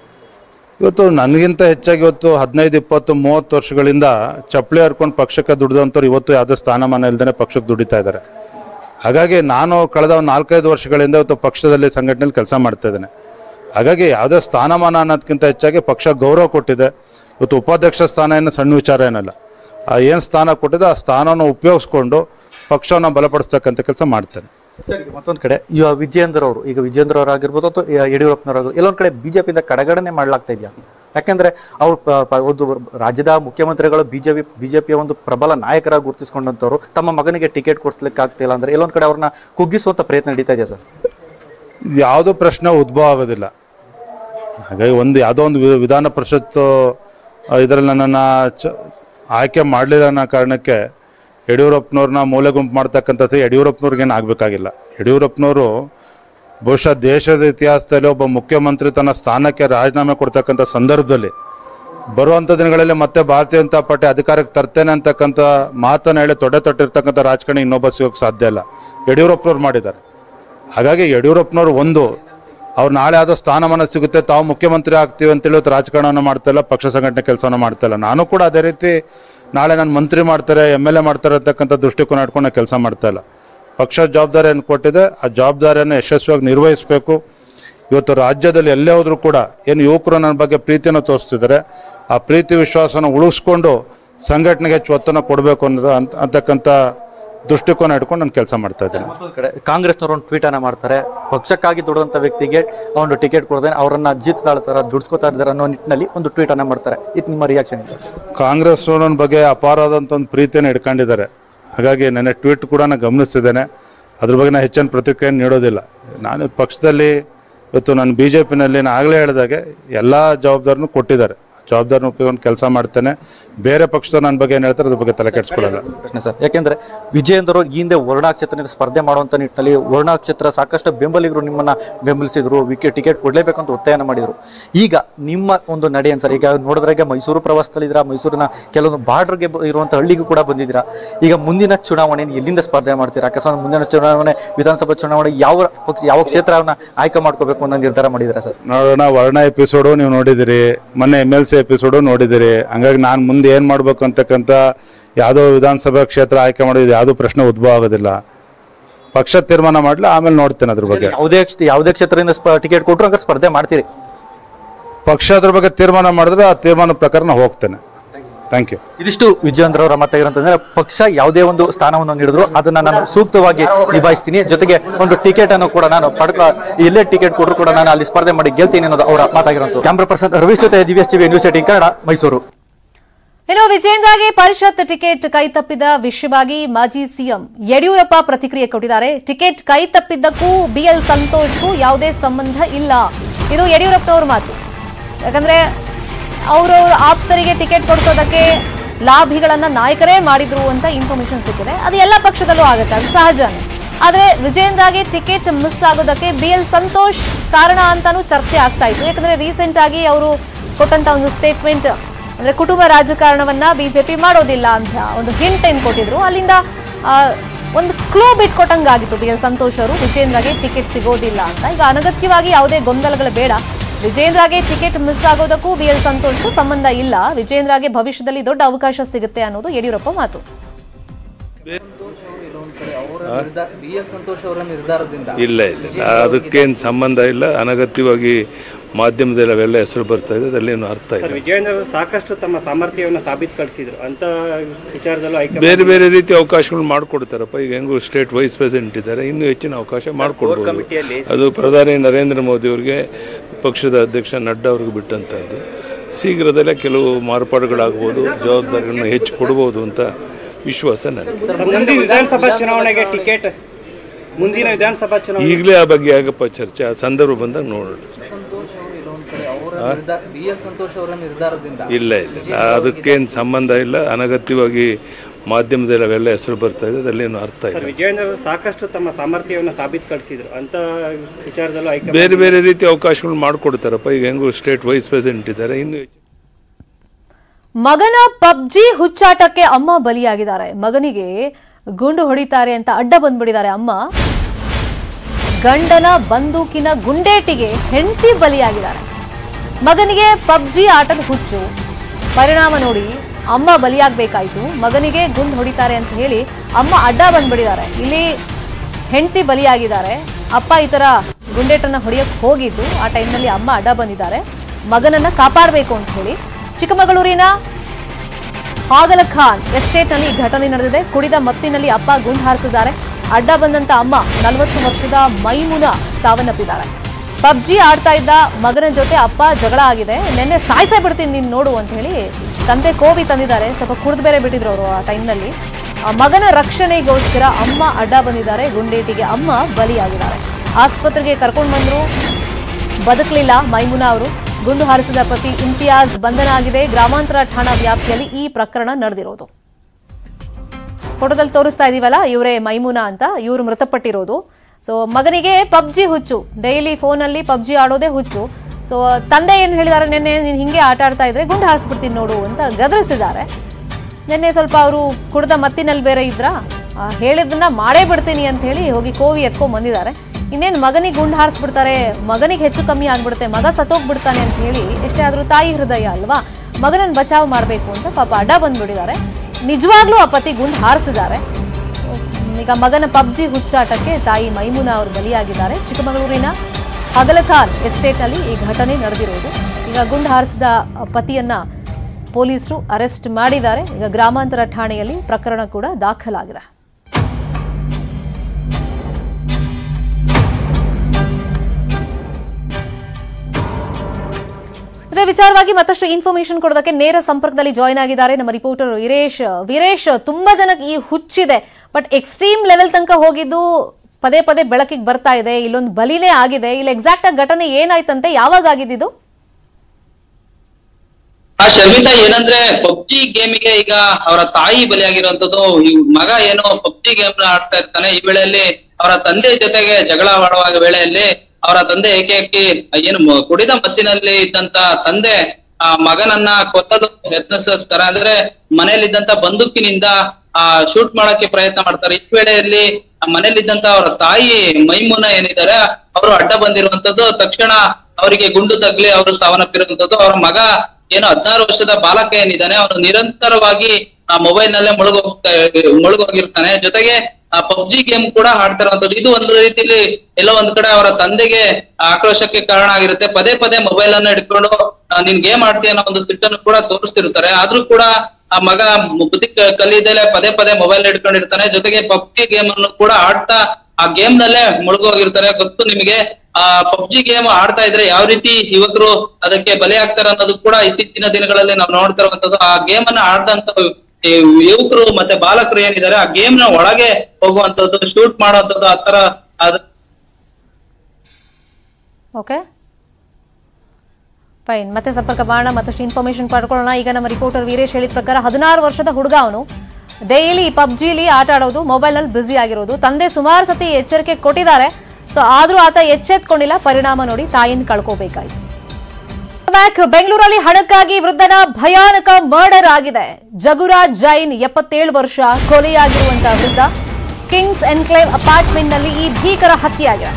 ಇವತ್ತು ನನಗಿಂತ ಹೆಚ್ಚಾಗಿ ಇವತ್ತು ಹದಿನೈದು ಇಪ್ಪತ್ತು ಮೂವತ್ತು ವರ್ಷಗಳಿಂದ ಚಪ್ಪಲಿ ಹರ್ಕೊಂಡು ಪಕ್ಷಕ್ಕೆ ದುಡಿದಂಥವ್ರು ಇವತ್ತು ಯಾವುದೇ ಸ್ಥಾನಮಾನ ಇಲ್ದೇ ಪಕ್ಷಕ್ಕೆ ದುಡಿತಾ ಇದ್ದಾರೆ ಹಾಗಾಗಿ ನಾನು ಕಳೆದ ಒಂದು ನಾಲ್ಕೈದು ವರ್ಷಗಳಿಂದ ಇವತ್ತು ಪಕ್ಷದಲ್ಲಿ ಸಂಘಟನೆಯಲ್ಲಿ ಕೆಲಸ ಮಾಡ್ತಾ ಇದ್ದೇನೆ ಹಾಗಾಗಿ ಯಾವುದೇ ಸ್ಥಾನಮಾನ ಅನ್ನೋದಕ್ಕಿಂತ ಹೆಚ್ಚಾಗಿ ಪಕ್ಷ ಗೌರವ ಕೊಟ್ಟಿದೆ ಇವತ್ತು ಉಪಾಧ್ಯಕ್ಷ ಸ್ಥಾನ ಏನು ಸಣ್ಣ ವಿಚಾರ ಏನಲ್ಲ ಆ ಏನು ಸ್ಥಾನ ಕೊಟ್ಟಿದೆ ಆ ಸ್ಥಾನವನ್ನು ಉಪಯೋಗಿಸ್ಕೊಂಡು ಪಕ್ಷವನ್ನು ಬಲಪಡಿಸ್ತಕ್ಕಂಥ ಕೆಲಸ ಮಾಡ್ತೇನೆ ಸರಿ ಮತ್ತೊಂದ್ ಕಡೆ ಇವ ವಿಜಯೇಂದ್ರ ಅವರು ಈಗ ವಿಜಯೇಂದ್ರ ಅವರಾಗಿರ್ಬೋದು ಅಥವಾ ಯಡಿಯೂರಪ್ಪನವರಾಗಿರ್ಬೋದು ಎಲ್ಲೊಂದ್ ಕಡೆ ಬಿಜೆಪಿಯಿಂದ ಕಡೆಗಣನೆ ಮಾಡ್ಲಾಗ್ತಾ ಇದೆಯಾ ಯಾಕಂದ್ರೆ ಅವ್ರು ಪ- ಪ- ಒಂದು ರಾಜ್ಯದ ಮುಖ್ಯಮಂತ್ರಿಗಳು ಬಿಜೆಪಿ ಬಿಜೆಪಿಯ ಒಂದು ಪ್ರಬಲ ನಾಯಕರಾಗಿ ಗುರುತಿಸಿಕೊಂಡಂತವ್ರು ತಮ್ಮ ಮಗನಿಗೆ ಟಿಕೆಟ್ ಕೊಡಿಸ್ಲಿಕ್ಕೆ ಆಗ್ತಿಲ್ಲ ಅಂದ್ರೆ ಎಲ್ಲೊಂದ್ ಕಡೆ ಅವ್ರನ್ನ ಕುಗ್ಗಿಸುವಂತ ಪ್ರಯತ್ನ ನಡೀತಾ ಇದೆಯಾ ಸರ್ ಇದು ಯಾವುದೋ ಪ್ರಶ್ನೆ ಉದ್ಭವ ಆಗೋದಿಲ್ಲ ಹಾಗಾಗಿ ಒಂದು ಯಾವುದೋ ಒಂದು ವಿ- ವಿಧಾನ ಪರಿಷತ್ ಇದರಲ್ಲಿ ನನ್ನನ್ನು ಚ ಆಯ್ಕೆ ಮಾಡಲಿಲ್ಲ ಅನ್ನೋ ಕಾರಣಕ್ಕೆ ಯಡಿಯೂರಪ್ಪನವ್ರನ್ನ ಮೂಲೆ ಗುಂಪು ಮಾಡ್ತಕ್ಕಂಥದ್ದು ಯಡಿಯೂರಪ್ಪನವ್ರಿಗೇನು ಆಗಬೇಕಾಗಿಲ್ಲ ಯಡಿಯೂರಪ್ಪನವರು ಬಹುಶಃ ದೇಶದ ಇತಿಹಾಸದಲ್ಲಿ ಒಬ್ಬ ಮುಖ್ಯಮಂತ್ರಿ ತನ್ನ ಸ್ಥಾನಕ್ಕೆ ರಾಜೀನಾಮೆ ಕೊಡ್ತಕ್ಕಂಥ ಸಂದರ್ಭದಲ್ಲಿ ಬರುವಂಥ ದಿನಗಳಲ್ಲಿ ಮತ್ತೆ ಭಾರತೀಯ ಜನತಾ ಪಾರ್ಟಿ ಅಧಿಕಾರಕ್ಕೆ ತರ್ತೇನೆ ಅಂತಕ್ಕಂಥ ಮಾತನ್ನ ಹೇಳಿ ತೊಡೆ ತೊಟ್ಟಿರ್ತಕ್ಕಂಥ ರಾಜಕಾರಣಿ ಇನ್ನೊಬ್ಬ ಸಿಗೋಕ್ಕೆ ಸಾಧ್ಯ ಇಲ್ಲ ಯಡಿಯೂರಪ್ಪನವ್ರು ಮಾಡಿದ್ದಾರೆ ಹಾಗಾಗಿ ಯಡಿಯೂರಪ್ಪನವ್ರು ಒಂದು ಅವ್ರು ನಾಳೆ ಯಾವುದೋ ಸ್ಥಾನಮಾನ ಸಿಗುತ್ತೆ ತಾವು ಮುಖ್ಯಮಂತ್ರಿ ಆಗ್ತೀವಿ ಅಂತೇಳಿ ಇವತ್ತು ರಾಜಕಾರಣವನ್ನು ಮಾಡ್ತಾ ಇಲ್ಲ ಪಕ್ಷ ಸಂಘಟನೆ ಕೆಲಸವನ್ನು ಮಾಡ್ತಾ ಇಲ್ಲ ನಾನು ಕೂಡ ಅದೇ ರೀತಿ ನಾಳೆ ನಾನು ಮಂತ್ರಿ ಮಾಡ್ತಾರೆ ಎಮ್ ಎಲ್ ಎ ಮಾಡ್ತಾರೆ ಅಂತಕ್ಕಂಥ ದೃಷ್ಟಿಕೋನ ಇಟ್ಕೊಂಡು ನಾನು ಕೆಲಸ ಮಾಡ್ತಾ ಇಲ್ಲ ಪಕ್ಷ ಜವಾಬ್ದಾರಿಯನ್ನು ಕೊಟ್ಟಿದೆ ಆ ಜವಾಬ್ದಾರಿಯನ್ನು ಯಶಸ್ವಿಯಾಗಿ ನಿರ್ವಹಿಸಬೇಕು ಇವತ್ತು ರಾಜ್ಯದಲ್ಲಿ ಎಲ್ಲೇ ಹೋದ್ರೂ ಕೂಡ ಏನು ಯುವಕರು ನನ್ನ ಬಗ್ಗೆ ಪ್ರೀತಿಯನ್ನು ತೋರಿಸ್ತಿದ್ದಾರೆ ಆ ಪ್ರೀತಿ ವಿಶ್ವಾಸನ ಉಳಿಸ್ಕೊಂಡು ಸಂಘಟನೆಗೆ ಹೆಚ್ಚು ಒತ್ತನ್ನು ಕೊಡಬೇಕು ಅನ್ನೋದು ಅಂತ ಅಂತಕ್ಕಂಥ ದೃಷ್ಟಿಕೋನ ಇಟ್ಕೊಂಡು ನಾನು ಕೆಲಸ ಮಾಡ್ತಾ ಇದ್ದೇನೆ ಮತ್ತೊಂದ್ ಕಡೆ ಕಾಂಗ್ರೆಸ್ನವರು ಒಂದು ಟ್ವೀಟ್ ಅನ್ನ ಮಾಡ್ತಾರೆ ಪಕ್ಷಕ್ಕಾಗಿ ದುಡಿದಂತ ವ್ಯಕ್ತಿಗೆ ಒಂದು ಟಿಕೆಟ್ ಕೊಡದೆ ಅವರನ್ನ ಜೀತ್ ತಾಳ್ತಾರ ದುಡ್ಸ್ಕೊತಾ ಇದ್ದಾರೆ ಅನ್ನೋ ನಿಟ್ಟಿನಲ್ಲಿ ಒಂದು ಟ್ವೀಟ್ ಅನ್ನ ಮಾಡ್ತಾರೆ ಇದು ನಿಮ್ಮ ರಿಯಾಕ್ಷನ್ ಇದೆ ಕಾಂಗ್ರೆಸ್ ನನ್ನ ಬಗ್ಗೆ ಅಪಾರವಾದಂಥ ಒಂದು ಪ್ರೀತಿಯನ್ನು ಇಟ್ಕೊಂಡಿದ್ದಾರೆ ಹಾಗಾಗಿ ನನ್ನ ಟ್ವೀಟ್ ಕೂಡ ನಾನು ಗಮನಿಸಿದ್ದೇನೆ ಅದ್ರ ಬಗ್ಗೆ ನಾನು ಹೆಚ್ಚಿನ ಪ್ರತಿಕ್ರಿಯೆ ನೀಡೋದಿಲ್ಲ ನಾನು ಪಕ್ಷದಲ್ಲಿ ಇವತ್ತು ನಾನು ಬಿ ಜೆ ಪಿನಲ್ಲಿ ನಾನು ಆಗಲೇ ಹೇಳಿದಾಗೆ ಎಲ್ಲ ಜವಾಬ್ದಾರಿನೂ ಕೊಟ್ಟಿದ್ದಾರೆ ಜವಾಬ್ದಾರಿನ ಉಪಯೋಗ ಕೆಲಸ ಮಾಡ್ತೇನೆ ಬೇರೆ ಪಕ್ಷದ ನನ್ನ ಬಗ್ಗೆ ಏನು ಹೇಳ್ತಾರೆ ಅದ್ರ ಬಗ್ಗೆ ತಲೆ ಕೆಡಿಸ್ಕೊಳ್ಳಲ್ಲ ಪ್ರಶ್ನೆ ಸರ್ ಯಾಕೆಂದ್ರೆ ವಿಜಯೇಂದ್ರ ಅವರು ಈ ಹಿಂದೆ ವರ್ಣಾ ಕ್ಷೇತ್ರದಿಂದ ಸ್ಪರ್ಧೆ ಮಾಡುವಂತ ನಿಟ್ಟಿನಲ್ಲಿ ವರ್ಣಾ ಕ್ಷೇತ್ರ ಸಾಕಷ್ಟು ಬೆಂಬಲಿಗರು ನಿಮ್ಮನ್ನ ಬೆಂಬಲಿಸಿದ್ರು ವಿಕೆಟ್ ಟಿಕೆಟ್ ಕೊಡ್ಲೇಬೇಕಂತ ಒತ್ತಾಯನ ಮಾಡಿದ್ರು ಈಗ ನಿಮ್ಮ ಒಂದು ನಡೆ ಏನ್ ಸರ್ ಈಗ ನೋಡಿದ್ರಾಗ ಮೈಸೂರು ಪ್ರವಾಸದಲ್ಲಿ ಇದ್ರ ಮೈಸೂರಿನ ಕೆಲವೊಂದು ಬಾರ್ಡರ್ಗೆ ಇರುವಂತ ಹಳ್ಳಿಗೂ ಕೂಡ ಬಂದಿದ್ದೀರಾ ಈಗ ಮುಂದಿನ ಚುನಾವಣೆ ಎಲ್ಲಿಂದ ಸ್ಪರ್ಧೆ ಮಾಡ್ತೀರಾ ಅಕಸ್ಮಾತ್ ಮುಂದಿನ ಚುನಾವಣೆ ವಿಧಾನಸಭಾ ಚುನಾವಣೆ ಯಾವ ಪಕ್ಷ ಯಾವ ಕ್ಷೇತ್ರವನ್ನ ಆಯ್ಕೆ ಮಾಡ್ಕೋಬೇಕು ಅನ್ನೋ ನಿರ್ಧಾರ ಮಾಡಿದ್ದೀರಾ ಸರ್ ನೋಡೋಣ ವರ್ಣ ಎಪಿಸೋಡು ನೀವು ನೋಡಿದಿರಿ ಮೊನ್ನೆ ಎಮ್ ಎಲ್ ಸಿ ಎಪಿಸೋಡು ನೋಡಿದಿರಿ ಹಂಗಾಗಿ ನಾನು ಮುಂದೆ ಏನು ಮಾಡಬೇಕು ಅಂತಕ್ಕಂಥ ಯಾವುದೋ ವಿಧಾನಸಭಾ ಕ್ಷೇತ್ರ ಆಯ್ಕೆ ಮಾಡೋದು ಯಾವುದೋ ಪ್ರಶ್ನೆ ಉದ್ಭವ ಆಗೋದಿಲ್ಲ ಪಕ್ಷ ತೀರ್ಮಾನ ಮಾಡಲಿ ಆಮೇಲೆ ನೋಡ್ತೇನೆ ಅದ್ರ ಬಗ್ಗೆ ಯಾವುದೇ ಕ್ಷ- ಯಾವುದೇ ಕ್ಷೇತ್ರದಿಂದ ಟಿಕೆಟ್ ಕೊಟ್ಟರು ಹಂಗಾರೆ ಸ್ಪರ್ಧೆ ಮಾಡ್ತೀರಿ ಪಕ್ಷ ಅದ್ರ ಬಗ್ಗೆ ತೀರ್ಮಾನ ಮಾಡಿದ್ರೆ ಆ ತೀರ್ಮಾನ ಪ್ರಕಾರ ನಾನು ಹೋಗ್ತೇನೆ ಥ್ಯಾಂಕ್ ಯು ಇದಿಷ್ಟು ವಿಜಯೇಂದ್ರ ಅವರ ಮತ ಇರುವಂತಂದ್ರೆ ಪಕ್ಷ ಯಾವುದೇ ಒಂದು ಸ್ಥಾನವನ್ನು ನೀಡಿದ್ರು ಅದನ್ನ ನಾನು ಸೂಕ್ತವಾಗಿ ನಿಭಾಯಿಸ್ತೀನಿ ಜೊತೆಗೆ ಒಂದು ಟಿಕೆಟ್ ಅನ್ನು ಕೂಡ ನಾನು ಪಡ್ಕ ಎಲ್ಲೇ ಟಿಕೆಟ್ ಕೊಟ್ಟರು ಕೂಡ ನಾನು ಅಲ್ಲಿ ಸ್ಪರ್ಧೆ ಮಾಡಿ ಗೆಲ್ತೀನಿ ಅನ್ನೋದು ಅವರ ಮಾತಾಗಿರುವಂತ ಕ್ಯಾಮ್ರಾ ಪರ್ಸನ್ ರವೀಶ್ ಜೊತೆ ದಿವ್ಯಸ್ TV news eighteen Kannada Mysuru ಇನ್ನು ವಿಜೇಂದ್ರಗೆ ಪರಿಷತ್ ಟಿಕೆಟ್ ಕೈ ತಪ್ಪಿದ ವಿಷಯವಾಗಿ ಮಾಜಿ ಸಿಎಂ ಯಡಿಯೂರಪ್ಪ ಪ್ರತಿಕ್ರಿಯೆ ಕೊಟ್ಟಿದ್ದಾರೆ ಟಿಕೆಟ್ ಕೈ ತಪ್ಪಿದ್ದಕ್ಕೂ ಬಿಎಲ್ ಸಂತೋಷ್ಗೂ ಯಾವುದೇ ಸಂಬಂಧ ಇಲ್ಲ ಇದು ಯಡಿಯೂರಪ್ಪನವ್ರ ಮಾತು ಯಾಕಂದ್ರೆ ಅವರವ್ರ ಆಪ್ತರಿಗೆ ಟಿಕೆಟ್ ಕೊಡಿಸೋದಕ್ಕೆ ಲಾಭಿಗಳನ್ನ ನಾಯಕರೇ ಮಾಡಿದ್ರು ಅಂತ ಇನ್ಫಾರ್ಮೇಶನ್ ಸಿಕ್ಕಿದೆ ಅದು ಎಲ್ಲ ಪಕ್ಷದಲ್ಲೂ ಆಗುತ್ತೆ ಅದು ಸಹಜನೇ ಆದ್ರೆ ವಿಜೇಂದ್ರಗೆ ಟಿಕೆಟ್ ಮಿಸ್ ಆಗೋದಕ್ಕೆ ಬಿ ಎಲ್ ಸಂತೋಷ್ ಕಾರಣ ಅಂತಾನೂ ಚರ್ಚೆ ಆಗ್ತಾ ಇತ್ತು ಯಾಕಂದ್ರೆ ರೀಸೆಂಟ್ ಆಗಿ ಅವರು ಕೊಟ್ಟಂತ ಒಂದು ಸ್ಟೇಟ್ಮೆಂಟ್ ಅಂದ್ರೆ ಕುಟುಂಬ ರಾಜಕಾರಣವನ್ನ ಬಿಜೆಪಿ ಮಾಡೋದಿಲ್ಲ ಅಂತ ಒಂದು ಹಿಂಟ್ ಏನ್ ಕೊಟ್ಟಿದ್ರು ಅಲ್ಲಿಂದ ಆ, ಒಂದು ಕ್ಲೂ ಬಿಟ್ಕೊಟ್ಟಂಗಾಗಿತ್ತು ಬಿ ಎಲ್ ಸಂತೋಷ್ ಅವರು ವಿಜೇಂದ್ರಗೆ ಟಿಕೆಟ್ ಸಿಗೋದಿಲ್ಲ ಅಂತ ಈಗ ಅನಗತ್ಯವಾಗಿ ಯಾವುದೇ ಗೊಂದಲಗಳು ಬೇಡ ವಿಜೇಂದ್ರಗೆ ಟಿಕೆಟ್ ಮಿಸ್ ಆಗೋದಕ್ಕೂ ಬಿ ಎಲ್ ಸಂತೋಷ್ಗೂ ಸಂಬಂಧ ಇಲ್ಲ ವಿಜೇಂದ್ರಗೆ ಭವಿಷ್ಯದಲ್ಲಿ ದೊಡ್ಡ ಅವಕಾಶ ಸಿಗುತ್ತೆ ಅನ್ನೋದು ಯಡಿಯೂರಪ್ಪ ಮಾತು ಬಿ ಎಲ್ ಸಂತೋಷ್ ಅವರ ನಿರ್ಧಾರದಿಂದ ಇಲ್ಲ ಇಲ್ಲ ಅದಕ್ಕೇನು ಸಂಬಂಧ ಇಲ್ಲ ಅನಗತ್ಯವಾಗಿ ಮಾಧ್ಯಮದಲ್ಲಿ ಅವೆಲ್ಲ ಹೆಸರು ಬರ್ತಾ ಇದೆ ಅದೇನು ಅರ್ಥ ಇಲ್ಲ ವಿಜಯೇಂದ್ರ ಅವರು ಸಾಕಷ್ಟು ತಮ್ಮ ಸಾಮರ್ಥ್ಯವನ್ನು ಸಾಬೀತುಪಡಿಸಿದ್ರು ಅಂತ ವಿಚಾರದಲ್ಲೂ ಆಯ್ಕೆ ಬೇರೆ ಬೇರೆ ರೀತಿ ಅವಕಾಶಗಳು ಮಾಡಿಕೊಡ್ತಾರಪ್ಪ ಈಗ ಹೆಂಗು ಸ್ಟೇಟ್ ವೈಸ್ ಪ್ರೆಸಿಡೆಂಟ್ ಇದ್ದಾರೆ ಇನ್ನೂ ಹೆಚ್ಚಿನ ಅವಕಾಶ ಮಾಡಿಕೊಡ್ಬೋದು ಕಮಿಟಿಯಲ್ಲಿ ಅದು ಪ್ರಧಾನಿ ನರೇಂದ್ರ ಮೋದಿ ಅವರಿಗೆ ಪಕ್ಷದ ಅಧ್ಯಕ್ಷ ನಡ್ಡಾ ಅವ್ರಿಗೆ ಬಿಟ್ಟಂಥದ್ದು ಶೀಘ್ರದಲ್ಲೇ ಕೆಲವು ಮಾರ್ಪಾಡುಗಳಾಗ್ಬೋದು ಜವಾಬ್ದಾರಿಗಳನ್ನು ಹೆಚ್ಚು ಕೊಡ್ಬೋದು ಅಂತ ವಿಶ್ವಾಸ ನನಗೆ ಮುಂದಿನ ವಿಧಾನಸಭಾ ಚುನಾವಣೆಗೆ ಟಿಕೆಟ್ ಮುಂದಿನ ವಿಧಾನಸಭಾ ಚುನಾವಣೆ ಈಗಲೇ ಆ ಬಗ್ಗೆ ಆಗಪ್ಪ ಚರ್ಚೆ ಆ ಸಂದರ್ಭ ಬಂದಾಗ ನೋಡೋಣ ಸಂತೋಷ್ ಅವರು ಇಲ್ಲೊಂದ್ ಕಡೆ ಅವರ ನಿರ್ಧಾರ ಬಿ ಎಲ್ ಸಂತೋಷ್ ಅವರ ನಿರ್ಧಾರದಿಂದ ಇಲ್ಲ ಇಲ್ಲ ಅದಕ್ಕೇನು ಸಂಬಂಧ ಇಲ್ಲ ಅನಗತ್ಯವಾಗಿ ಮಾಧ್ಯಮದಲ್ಲಿ ಅವೆಲ್ಲ ಹೆಸರು ಬರ್ತಾ ಇದೆ ಅದೇನು ಅರ್ಥ ಸರ್ ಇಲ್ಲ ವಿಜಯೇಂದ್ರ ಅವರು ಸಾಕಷ್ಟು ತಮ್ಮ ಸಾಮರ್ಥ್ಯವನ್ನು ಸಾಬೀತುಪಡಿಸಿದ್ರು ಅಂತ ವಿಚಾರದಲ್ಲೂ ಹೈಕಮಾಂಡ್ ಬೇರೆ ಬೇರೆ ರೀತಿ ಅವಕಾಶಗಳು ಮಾಡಿಕೊಡ್ತಾರಪ್ಪ ಈಗ ಹೆಂಗು ಸ್ಟೇಟ್ ವೈಸ್ ಪ್ರೆಸಿಡೆಂಟ್ ಇದ್ದಾರೆ ಇನ್ನು ಹೆಚ್ಚು ಮಗನ ಪಬ್ಜಿ ಹುಚ್ಚಾಟಕ್ಕೆ ಅಮ್ಮ ಬಲಿಯಾಗಿದ್ದಾರೆ ಮಗನಿಗೆ ಗುಂಡು ಹೊಡಿತಾರೆ ಅಂತ ಅಡ್ಡ ಬಂದ್ಬಿಟ್ಟಿದ್ದಾರೆ ಅಮ್ಮ ಗಂಡನ ಬಂದೂಕಿನ ಗುಂಡೇಟಿಗೆ ಹೆಂಡತಿ ಬಲಿಯಾಗಿದ್ದಾರೆ ಮಗನಿಗೆ ಪಬ್ಜಿ ಆಟದ ಹುಚ್ಚು ಪರಿಣಾಮ ನೋಡಿ ಅಮ್ಮ ಬಲಿಯಾಗಬೇಕಾಯ್ತು ಮಗನಿಗೆ ಗುಂಡು ಹೊಡಿತಾರೆ ಅಂತ ಹೇಳಿ ಅಮ್ಮ ಅಡ್ಡ ಬಂದ್ಬಿಟ್ಟಿದ್ದಾರೆ ಇಲ್ಲಿ ಹೆಂಡತಿ ಬಲಿಯಾಗಿದ್ದಾರೆ ಅಪ್ಪ ಈ ತರ ಗುಂಡೇಟನ್ನ ಹೊಡೆಯಕ್ಕೆ ಹೋಗಿದ್ದು ಆ ಟೈಮ್ನಲ್ಲಿ ಅಮ್ಮ ಅಡ್ಡ ಬಂದಿದ್ದಾರೆ ಮಗನನ್ನ ಕಾಪಾಡಬೇಕು ಅಂತ ಹೇಳಿ ಚಿಕ್ಕಮಗಳೂರಿನ ಹಾಗಲಖಾನ್ ಎಸ್ಟೇಟ್ನಲ್ಲಿ ಈ ಘಟನೆ ನಡೆದಿದೆ ಕುಡಿದ ಮತ್ತಿನಲ್ಲಿ ಅಪ್ಪ ಗುಂಡು ಹಾರಿಸಿದ್ದಾರೆ ಅಡ್ಡ ಬಂದಂತ ಅಮ್ಮ ನಲವತ್ತು ವರ್ಷದ ಮೈಮುನ ಸಾವನ್ನಪ್ಪಿದ್ದಾರೆ ಪಬ್ಜಿ ಆಡ್ತಾ ಇದ್ದ ಮಗನ ಜೊತೆ ಅಪ್ಪ ಜಗಳ ಆಗಿದೆ ನಿನ್ನೆ ಸಾಯ್ಸೇ ಬಿಡ್ತೀನಿ ನೀನು ನೋಡು ಅಂತ ಹೇಳಿ ತಂದೆ ಕೋವಿ ತಂದಿದ್ದಾರೆ ಸ್ವಲ್ಪ ಕುಡಿದು ಬೇರೆ ಬಿಟ್ಟಿದ್ರು ಅವರು ಆ ಟೈಮ್ನಲ್ಲಿ ಆ ಮಗನ ರಕ್ಷಣೆಗೋಸ್ಕರ ಅಮ್ಮ ಅಡ್ಡ ಬಂದಿದ್ದಾರೆ ಗುಂಡೇಟಿಗೆ ಅಮ್ಮ ಬಲಿಯಾಗಿದ್ದಾರೆ ಆಸ್ಪತ್ರೆಗೆ ಕರ್ಕೊಂಡು ಬಂದ್ರು ಬದುಕಲಿಲ್ಲ ಮೈಮುನಾ ಅವರು ಗುಂಡು ಹಾರಿಸಿದ ಪತಿ ಇಮ್ತಿಯಾಜ್ ಬಂಧನ ಆಗಿದೆ ಗ್ರಾಮಾಂತರ ಠಾಣಾ ವ್ಯಾಪ್ತಿಯಲ್ಲಿ ಈ ಪ್ರಕರಣ ನಡೆದಿರೋದು ಫೋಟೋದಲ್ಲಿ ತೋರಿಸ್ತಾ ಇದೀವಲ್ಲ ಇವರೇ ಮೈಮುನಾ ಅಂತ ಇವರು ಮೃತಪಟ್ಟಿರೋದು ಸೊ ಮಗನಿಗೆ ಪಬ್ಜಿ ಹುಚ್ಚು ಡೈಲಿ ಫೋನಲ್ಲಿ ಪಬ್ಜಿ ಆಡೋದೇ ಹುಚ್ಚು ಸೊ ತಂದೆ ಏನು ಹೇಳಿದಾರೆ ನಿನ್ನೆ ನೀನು ಹಿಂಗೆ ಆಟ ಆಡ್ತಾ ಇದ್ರೆ ಗುಂಡು ಹಾರಿಸ್ಬಿಡ್ತೀನಿ ನೋಡು ಅಂತ ಗದರಿಸಿದ್ದಾರೆ ನಿನ್ನೆ ಸ್ವಲ್ಪ ಅವರು ಕುಡ್ದ ಮತ್ತಿನಲ್ಲಿ ಬೇರೆ ಇದ್ರ ಆ, ಹೇಳಿದ್ದನ್ನ ಮಾಡೇ ಬಿಡ್ತೀನಿ ಅಂತ ಹೇಳಿ ಹೋಗಿ ಕೋವಿ ಎತ್ಕೊಂಡ್ ಬಂದಿದ್ದಾರೆ ಇನ್ನೇನು ಮಗನಿಗೆ ಗುಂಡು ಹಾರಿಸ್ಬಿಡ್ತಾರೆ ಮಗನಿಗೆ ಹೆಚ್ಚು ಕಮ್ಮಿ ಆಗ್ಬಿಡುತ್ತೆ ಮಗ ಸತ್ತೋಗ್ಬಿಡ್ತಾನೆ ಅಂತ ಹೇಳಿ ಎಷ್ಟೇ ಆದ್ರೂ ತಾಯಿ ಹೃದಯ ಅಲ್ವಾ ಮಗನನ್ನು ಬಚಾವ್ ಮಾಡಬೇಕು ಅಂತ ಪಾಪ ಅಡ್ಡ ಬಂದ್ಬಿಟ್ಟಿದ್ದಾರೆ ನಿಜವಾಗ್ಲೂ ಆ ಪತಿ ಗುಂಡು ಹಾರಿಸಿದ್ದಾರೆ ಈಗ ಮಗನ ಪಬ್ಜಿ ಹುಚ್ಚಾಟಕ್ಕೆ ತಾಯಿ ಮೈಮುನಾ ಅವರು ಬಲಿಯಾಗಿದ್ದಾರೆ ಚಿಕ್ಕಮಗಳೂರಿನ ಹಗಲಖಾನ್ ಎಸ್ಟೇಟ್ನಲ್ಲಿ ಈ ಘಟನೆ ನಡೆದಿರೋದು ಈಗ ಗುಂಡು ಹಾರಿಸಿದ ಪತಿಯನ್ನ ಪೊಲೀಸರು ಅರೆಸ್ಟ್ ಮಾಡಿದ್ದಾರೆ ಈಗ ಗ್ರಾಮಾಂತರ ಠಾಣೆಯಲ್ಲಿ ಪ್ರಕರಣ ಕೂಡ ದಾಖಲಾಗಿದೆ ಇದೇ ವಿಚಾರವಾಗಿ ಮತ್ತಷ್ಟು ಇನ್ಫಾರ್ಮೇಶನ್ ಕೊಡೋದಕ್ಕೆ ನೇರ ಸಂಪರ್ಕದಲ್ಲಿ ಜಾಯ್ನ್ ಆಗಿದ್ದಾರೆ ನಮ್ಮ ರಿಪೋರ್ಟರ್ ವೀರೇಶ್ ವೀರೇಶ್ ತುಂಬಾ ಜನಕ್ಕೆ ಈ ಹುಚ್ಚಿದೆ ಬಟ್ ಎಕ್ಸ್ಟ್ರೀಮ್ ಲೆವೆಲ್ ತನಕ ಹೋಗಿದ್ದು ಪದೇ ಪದೇ ಬೆಳಕಿಗೆ ಬರ್ತಾ ಇದೆ ಇಲ್ಲೊಂದು ಬಲಿನೇ ಆಗಿದೆ ಇಲ್ಲಿ ಎಕ್ಸಾಕ್ಟ್ ಆಗಿ ಘಟನೆ ಏನಾಯ್ತಂತೆ ಯಾವಾಗ ಆಗಿದ್ದು ಆ ಶರ್ಮಿತಾ ಏನಂದ್ರೆ ಪಬ್ಜಿ ಗೇಮಿಗೆ ಈಗ ಅವರ ತಾಯಿ ಬಲಿಯಾಗಿರುವಂತದ್ದು ಈ ಮಗ ಏನೋ ಪಬ್ಜಿ ಗೇಮ್ ನ ಆಡ್ತಾ ಇರ್ತಾನೆ ಈ ವೇಳೆಯಲ್ಲಿ ಅವರ ತಂದೆ ಜೊತೆಗೆ ಜಗಳ ಆಡುವಾಗ ವೇಳೆಯಲ್ಲಿ ಅವರ ತಂದೆ ಏಕಾಏಕಿ ಏನು ಮ- ಕುಡಿದ ಮತ್ತಿನಲ್ಲಿ ಇದ್ದಂತ ತಂದೆ ಆ ಮಗನನ್ನ ಕೊಲ್ಲಲು ಯತ್ನಿಸ್ತಾರೆ ಅಂದ್ರೆ ಮನೆಯಲ್ಲಿದ್ದಂತ ಬಂದೂಕಿನಿಂದ ಆ ಶೂಟ್ ಮಾಡಕ್ಕೆ ಪ್ರಯತ್ನ ಮಾಡ್ತಾರೆ ಈ ವೇಳೆಯಲ್ಲಿ ಆ ಮನೆಯಲ್ಲಿದ್ದಂತ ಅವರ ತಾಯಿ ಮೈಮುನ ಏನಿದ್ದಾರೆ ಅವರು ಅಡ್ಡ ಬಂದಿರುವಂತದ್ದು ತಕ್ಷಣ ಅವರಿಗೆ ಗುಂಡು ತಗ್ಲಿ ಅವರು ಸಾವನ್ನಪ್ಪಿರುವಂತದ್ದು ಅವರ ಮಗ ಏನು ಹದಿನಾರು ವರ್ಷದ ಬಾಲಕ ಏನಿದ್ದಾನೆ ಅವನು ನಿರಂತರವಾಗಿ ಆ ಮೊಬೈಲ್ ನಲ್ಲೇ ಮುಳುಗೋಗ್ತಾ ಮುಳುಗೋಗಿರ್ತಾನೆ ಜೊತೆಗೆ ಆ ಪಬ್ಜಿ ಗೇಮ್ ಕೂಡ ಆಡ್ತಾ ಇರುವಂತದ್ದು ಇದು ಒಂದು ರೀತಿಲಿ ಎಲ್ಲೋ ಒಂದ್ ಕಡೆ ಅವರ ತಂದೆಗೆ ಆಕ್ರೋಶಕ್ಕೆ ಕಾರಣ ಆಗಿರುತ್ತೆ ಪದೇ ಪದೇ ಮೊಬೈಲ್ ಅನ್ನ ಇಟ್ಕೊಂಡು ಆ, ನೀನ್ ಗೇಮ್ ಆಡ್ತೀಯ ಅನ್ನೋ ಒಂದು ಸಿಟ್ಟನ್ನು ಕೂಡ ತೋರಿಸ್ತಿರ್ತಾರೆ ಆದ್ರೂ ಕೂಡ ಆ ಮಗ ಬುದ್ಧಿ ಕ- ಕಲಿಯದಲೆ ಪದೇ ಪದೇ ಮೊಬೈಲ್ ಇಟ್ಕೊಂಡಿರ್ತಾನೆ ಜೊತೆಗೆ ಪಬ್ಜಿ ಗೇಮ್ ಅನ್ನು ಕೂಡ ಆಡ್ತಾ ಆ ಗೇಮ್ ನಲ್ಲೇ ಮುಳುಗೋಗಿರ್ತಾರೆ ಗೊತ್ತು ನಿಮಗೆ ಆ ಪಬ್ಜಿ ಗೇಮ್ ಆಡ್ತಾ ಇದ್ರೆ ಯಾವ ರೀತಿ ಯುವಕರು ಅದಕ್ಕೆ ಬಲಿ ಆಗ್ತಾರೆ ಅನ್ನೋದು ಕೂಡ ಇತ್ತೀಚಿನ ದಿನಗಳಲ್ಲಿ ನಾವು ನೋಡ್ತಾ ಇರುವಂತದ್ದು ಆ ಗೇಮ್ ಅನ್ನ ಆಡ್ದಂತ ಈ ಯುವಕರು ಮತ್ತೆ ಬಾಲಕರು ಏನಿದ್ದಾರೆ ಆ ಗೇಮ್ ನ ಒಳಗೆ ಹೋಗುವಂತದ್ದು ಶೂಟ್ ಮಾಡುವಂತದ್ದು ಆತರ ಅದ್ ಓಕೆ ಫೈನ್ ಮತ್ತೆ ಸಂಪರ್ಕ ಮಾಡೋಣ ಮತ್ತಷ್ಟು ಇನ್ಫಾರ್ಮೇಶನ್ ಪಡ್ಕೊಳ್ಳೋಣ ಈಗ ನಮ್ಮ ರಿಪೋರ್ಟರ್ ವೀರೇಶ್ ಹೇಳಿದ ಪ್ರಕಾರ ಹದಿನಾರು ವರ್ಷದ ಹುಡುಗ ಅವನು ಡೈಲಿ ಪಬ್ಜಿಲಿ ಆಟ ಆಡೋದು ಮೊಬೈಲ್ನಲ್ಲಿ ಬ್ಯುಸಿ ಆಗಿರೋದು ತಂದೆ ಸುಮಾರು ಸತಿ ಎಚ್ಚರಿಕೆ ಕೊಟ್ಟಿದ್ದಾರೆ ಸೊ ಆದ್ರೂ ಆತ ಎಚ್ಚೆತ್ಕೊಂಡಿಲ್ಲ ಪರಿಣಾಮ ನೋಡಿ ತಾಯಿನ ಕಳ್ಕೋಬೇಕಾಯ್ತು ಬ್ಯಾಕ್ ಬೆಂಗಳೂರಲ್ಲಿ ಹಣಕ್ಕಾಗಿ ವೃದ್ಧನ ಭಯಾನಕ ಮರ್ಡರ್ ಆಗಿದೆ ಜಗುರಾಜ್ ಜೈನ್ ಎಪ್ಪತ್ತೇಳು ವರ್ಷ ಕೊಲೆಯಾಗಿರುವಂತಹ ವೃದ್ಧ ಕಿಂಗ್ಸ್ ಎನ್ಕ್ಲೇವ್ ಅಪಾರ್ಟ್ಮೆಂಟ್ನಲ್ಲಿ ಈ ಭೀಕರ ಹತ್ಯೆ ಆಗಿದೆ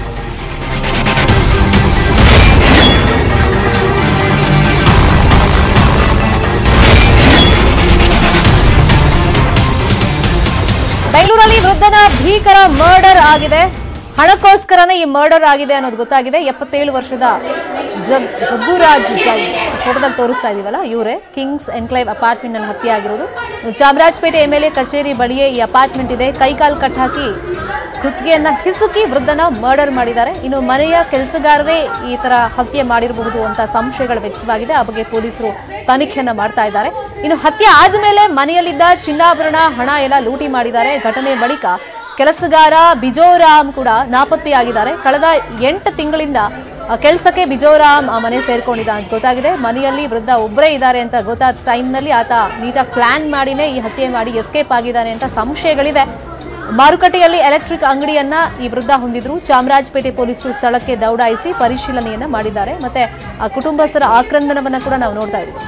ಬೆಂಗಳೂರಲ್ಲಿ ವೃದ್ಧನ ಭೀಕರ ಮರ್ಡರ್ ಆಗಿದೆ ಹಣಕ್ಕೋಸ್ಕರನೇ ಈ ಮರ್ಡರ್ ಆಗಿದೆ ಅನ್ನೋದು ಗೊತ್ತಾಗಿದೆ ಎಪ್ಪತ್ತೇಳು ವರ್ಷದ ಜಗ್ ಜಗ್ಗುರಾಜ್ ಜೈನ್ ಫೋಟೋದಲ್ಲಿ ತೋರಿಸ್ತಾ ಇದೀವಲ್ಲ ಇವರೇ ಕಿಂಗ್ಸ್ ಎನ್ಕ್ಲೇವ್ ಅಪಾರ್ಟ್ಮೆಂಟ್ ನಲ್ಲಿ ಹತ್ಯೆ ಆಗಿರೋದು ಚಾಮರಾಜಪೇಟೆ ಎಂ ಎಲ್ ಎ ಕಚೇರಿ ಬಳಿಯೇ ಈ ಅಪಾರ್ಟ್ಮೆಂಟ್ ಇದೆ ಕೈಕಾಲ್ ಕಟ್ ಹಾಕಿ ಕುತ್ತಿಗೆಯನ್ನ ಹಿಸುಕಿ ವೃದ್ಧನ ಮರ್ಡರ್ ಮಾಡಿದ್ದಾರೆ ಇನ್ನು ಮನೆಯ ಕೆಲಸಗಾರರೇ ಈ ತರ ಹತ್ಯೆ ಮಾಡಿರಬಹುದು ಅಂತ ಸಂಶಯಗಳು ವ್ಯಕ್ತವಾಗಿದೆ ಆ ಬಗ್ಗೆ ಪೊಲೀಸರು ತನಿಖೆಯನ್ನ ಮಾಡ್ತಾ ಇದ್ದಾರೆ ಇನ್ನು ಹತ್ಯೆ ಆದ್ಮೇಲೆ ಮನೆಯಲ್ಲಿದ್ದ ಚಿನ್ನಾಭರಣ ಹಣ ಎಲ್ಲ ಲೂಟಿ ಮಾಡಿದ್ದಾರೆ ಘಟನೆ ಬಳಿಕ ಕೆಲಸಗಾರ ಬಿಜೋರಾಮ್ ಕೂಡ ನಾಪತ್ತೆಯಾಗಿದ್ದಾರೆ ಕಳೆದ ಎಂಟು ತಿಂಗಳಿಂದ ಕೆಲಸಕ್ಕೆ ಬಿಜೋರಾಮ್ ಆ ಮನೆ ಸೇರ್ಕೊಂಡಿದ್ದ ಅಂತ ಗೊತ್ತಾಗಿದೆ ಮನೆಯಲ್ಲಿ ವೃದ್ಧ ಒಬ್ಬರೇ ಇದ್ದಾರೆ ಅಂತ ಗೊತ್ತಾದ ಟೈಮ್ನಲ್ಲಿ ಆತ ನೀಟಾಗಿ ಪ್ಲಾನ್ ಮಾಡಿನೇ ಈ ಹತ್ಯೆ ಮಾಡಿ ಎಸ್ಕೇಪ್ ಆಗಿದ್ದಾನೆ ಅಂತ ಸಂಶಯಗಳಿವೆ ಮಾರುಕಟ್ಟೆಯಲ್ಲಿ ಎಲೆಕ್ಟ್ರಿಕ್ ಅಂಗಡಿಯನ್ನ ಈ ವೃದ್ಧ ಹೊಂದಿದ್ರು ಚಾಮರಾಜಪೇಟೆ ಪೊಲೀಸರು ಸ್ಥಳಕ್ಕೆ ದೌಡಾಯಿಸಿ ಪರಿಶೀಲನೆಯನ್ನ ಮಾಡಿದ್ದಾರೆ ಮತ್ತೆ ಆ ಕುಟುಂಬಸ್ಥರ ಆಕ್ರಂದನವನ್ನ ಕೂಡ ನಾವು ನೋಡ್ತಾ ಇದ್ದೀವಿ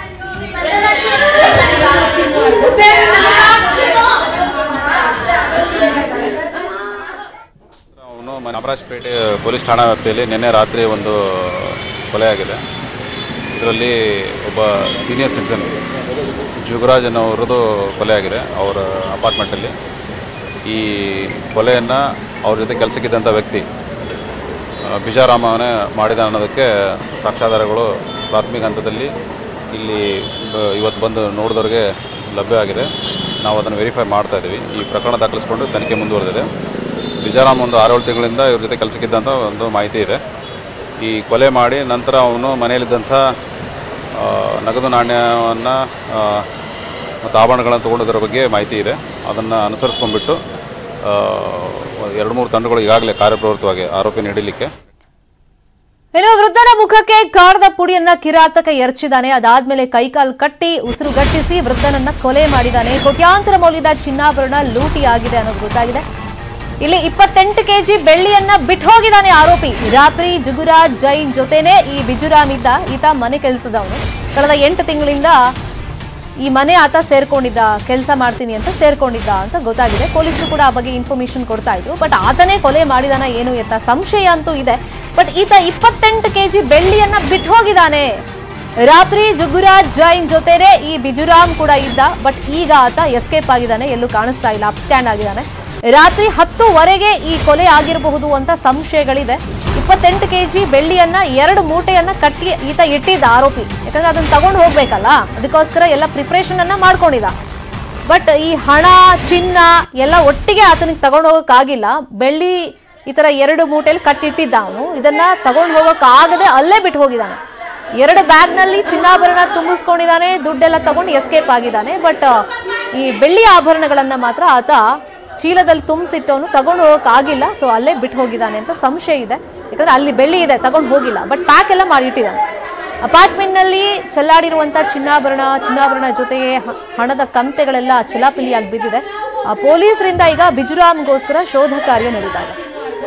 ಅವನು ಚಾಮರಾಜಪೇಟೆ ಪೊಲೀಸ್ ಠಾಣಾ ವ್ಯಾಪ್ತಿಯಲ್ಲಿ ನಿನ್ನೆ ರಾತ್ರಿ ಒಂದು ಕೊಲೆಯಾಗಿದೆ ಇದರಲ್ಲಿ ಒಬ್ಬ ಸೀನಿಯರ್ ಸಿಟಿಸನ್ ಜುಗರಾಜ್ ಅನ್ನೋರದ್ದು ಕೊಲೆಯಾಗಿದೆ ಅವರ ಅಪಾರ್ಟ್ಮೆಂಟಲ್ಲಿ ಈ ಕೊಲೆಯನ್ನು ಅವ್ರ ಜೊತೆ ಕೆಲಸಕ್ಕಿದ್ದಂಥ ವ್ಯಕ್ತಿ ಆ, ಬಿಜಾರಾಮನೇ ಮಾಡಿದ ಅನ್ನೋದಕ್ಕೆ ಸಾಕ್ಷ್ಯಾಧಾರಗಳು ಪ್ರಾಥಮಿಕ ಹಂತದಲ್ಲಿ ಇಲ್ಲಿ ಬ- ಇವತ್ತು ಬಂದು ನೋಡಿದವ್ರಿಗೆ ಲಭ್ಯ ಆಗಿದೆ ನಾವು ಅದನ್ನು ವೆರಿಫೈ ಮಾಡ್ತಾ ಇದ್ದೀವಿ ಈ ಪ್ರಕರಣ ದಾಖಲಿಸ್ಕೊಂಡು ತನಿಖೆ ಮುಂದುವರೆದಿದೆ ಬಿಜಾರಾಮ್ ಒಂದು ಆರೇಳು ತಿಂಗಳಿಂದ ಇವ್ರ ಜೊತೆ ಕೆಲಸಕ್ಕಿದ್ದಂಥ ಒಂದು ಮಾಹಿತಿ ಇದೆ ಈ ಕೊಲೆ ಮಾಡಿ ನಂತರ ಅವನು ಮನೆಯಲ್ಲಿದ್ದಂಥ ಆ, ನಗದು ನಾಣ್ಯವನ್ನು ಮತ್ತು ಆಭರಣಗಳನ್ನು ತೊಗೊಂಡಿದ್ದರ ಬಗ್ಗೆ ಮಾಹಿತಿ ಇದೆ ಅದನ್ನು ಅನುಸರಿಸ್ಕೊಂಡ್ಬಿಟ್ಟು ಆ, ಎರಡು ಮೂರು ತಂಡಗಳು ಈಗಾಗಲೇ ಕಾರ್ಯಪ್ರವೃತ್ತವಾಗಿ ಆರೋಪಿ ನೀಡಲಿಕ್ಕೆ ಇನ್ನು ವೃದ್ಧನ ಮುಖಕ್ಕೆ ಕಾರದ ಪುಡಿಯನ್ನ ಕಿರಾತಕ ಎರಚಿದಾನೆ ಅದಾದ್ಮೇಲೆ ಕೈಕಾಲು ಕಟ್ಟಿ ಉಸಿರುಗಟ್ಟಿಸಿ ವೃದ್ಧನನ್ನ ಕೊಲೆ ಮಾಡಿದಾನೆ ಕೋಟ್ಯಾಂತರ ಮೌಲ್ಯದ ಚಿನ್ನಾಭರಣ ಲೂಟಿ ಆಗಿದೆ ಅನ್ನೋದು ಗೊತ್ತಾಗಿದೆ ಇಲ್ಲಿ ಇಪ್ಪತ್ತೆಂಟು ಕೆಜಿ ಬೆಳ್ಳಿಯನ್ನ ಬಿಟ್ಟು ಹೋಗಿದ್ದಾನೆ ಆರೋಪಿ ರಾತ್ರಿ ಜುಗುರಾಜ್ ಜೈನ್ ಜೊತೆನೆ ಈ ಬಿಜುರಾಮ್ ಇದ್ದ ಈತ ಮನೆ ಕೆಲಸದವನು ಕಳೆದ ಎಂಟು ತಿಂಗಳಿಂದ ಈ ಮನೆ ಆತ ಸೇರ್ಕೊಂಡಿದ್ದ ಕೆಲಸ ಮಾಡ್ತೀನಿ ಅಂತ ಸೇರ್ಕೊಂಡಿದ್ದ ಅಂತ ಗೊತ್ತಾಗಿದೆ ಪೊಲೀಸರು ಕೂಡ ಆ ಬಗ್ಗೆ ಇನ್ಫಾರ್ಮೇಶನ್ ಕೊಡ್ತಾ ಇದ್ರು ಬಟ್ ಆತನೇ ಕೊಲೆ ಮಾಡಿದಾನ ಏನು ಎತ್ತ ಸಂಶಯ ಅಂತೂ ಇದೆ ಬಟ್ ಈತ ಇಪ್ಪತ್ತೆಂಟು ಕೆಜಿ ಬೆಳ್ಳಿಯನ್ನ ಬಿಟ್ಟು ಹೋಗಿದ್ದಾನೆ ರಾತ್ರಿ ಜುಗುರಾಜ್ ಜೈನ್ ಜೊತೆನೆ ಈ ಬಿಜುರಾಮ್ ಕೂಡ ಇದ್ದ ಬಟ್ ಈಗ ಆತ ಎಸ್ಕೇಪ್ ಆಗಿದ್ದಾನೆ ಎಲ್ಲೂ ಕಾಣಿಸ್ತಾ ಇಲ್ಲ ಅಪ್ಸ್ಕ್ಯಾಂಡ್ ಆಗಿದ್ದಾನೆ ರಾತ್ರಿ ಹತ್ತುವರೆಗೆ ಈ ಕೊಲೆ ಆಗಿರಬಹುದು ಅಂತ ಸಂಶಯಗಳಿದೆ ಇಪ್ಪತ್ತೆಂಟು ಕೆಜಿ ಬೆಳ್ಳಿಯನ್ನ ಎರಡು ಮೂಟೆಯನ್ನ ಕಟ್ಟಿ ಈತ ಇಟ್ಟಿದ್ದ ಆರೋಪಿ ಯಾಕಂದ್ರೆ ಅದನ್ನ ತಗೊಂಡು ಹೋಗ್ಬೇಕಲ್ಲ ಅದಕ್ಕೋಸ್ಕರ ಎಲ್ಲ ಪ್ರಿಪ್ರೇಷನ್ ಅನ್ನ ಮಾಡ್ಕೊಂಡಿದ್ದ ಬಟ್ ಈ ಹಣ ಚಿನ್ನ ಎಲ್ಲ ಒಟ್ಟಿಗೆ ಆತನಿಗೆ ತಗೊಂಡು ಹೋಗೋಕ್ಕಾಗಿಲ್ಲ ಬೆಳ್ಳಿ ಈ ತರ ಎರಡು ಮೂಟೆಯಲ್ಲಿ ಕಟ್ಟಿಟ್ಟಿದ್ದ ಅವನು ಇದನ್ನ ತಗೊಂಡು ಹೋಗೋಕ್ಕಾಗದೆ ಅಲ್ಲೇ ಬಿಟ್ಟು ಹೋಗಿದ್ದಾನೆ ಎರಡು ಬ್ಯಾಗ್ನಲ್ಲಿ ಚಿನ್ನಾಭರಣ ತುಂಬಿಸ್ಕೊಂಡಿದ್ದಾನೆ ದುಡ್ಡೆಲ್ಲ ತಗೊಂಡು ಎಸ್ಕೇಪ್ ಆಗಿದ್ದಾನೆ ಬಟ್ ಈ ಬೆಳ್ಳಿ ಆಭರಣಗಳನ್ನ ಮಾತ್ರ ಆತ ಚೀಲದಲ್ಲಿ ತುಂಬಿಸಿಟ್ಟವನು ತಗೊಂಡು ಹೋಗೋಕ್ಕಾಗಿಲ್ಲ ಸೊ ಅಲ್ಲೇ ಬಿಟ್ಟು ಹೋಗಿದ್ದಾನೆ ಅಂತ ಸಂಶಯ ಇದೆ ಯಾಕಂದ್ರೆ ಅಲ್ಲಿ ಬೆಳ್ಳಿ ಇದೆ ತಗೊಂಡು ಹೋಗಿಲ್ಲ ಬಟ್ ಪ್ಯಾಕ್ ಎಲ್ಲ ಮಾಡಿಟ್ಟಿದ್ದಾನೆ ಅಪಾರ್ಟ್ಮೆಂಟ್ನಲ್ಲಿ ಚೆಲ್ಲಾಡಿರುವಂಥ ಚಿನ್ನಾಭರಣ ಚಿನ್ನಾಭರಣ ಜೊತೆಗೆ ಹ- ಹಣದ ಕಂತೆಗಳೆಲ್ಲ ಚಿಲಾಪಿಲಿಯಾಗಿ ಬಿದ್ದಿದೆ ಆ ಪೊಲೀಸರಿಂದ ಈಗ ಬಿಜುರಾಮ್ಗೋಸ್ಕರ ಶೋಧ ಕಾರ್ಯ ನಡೀತಾ ಇದೆ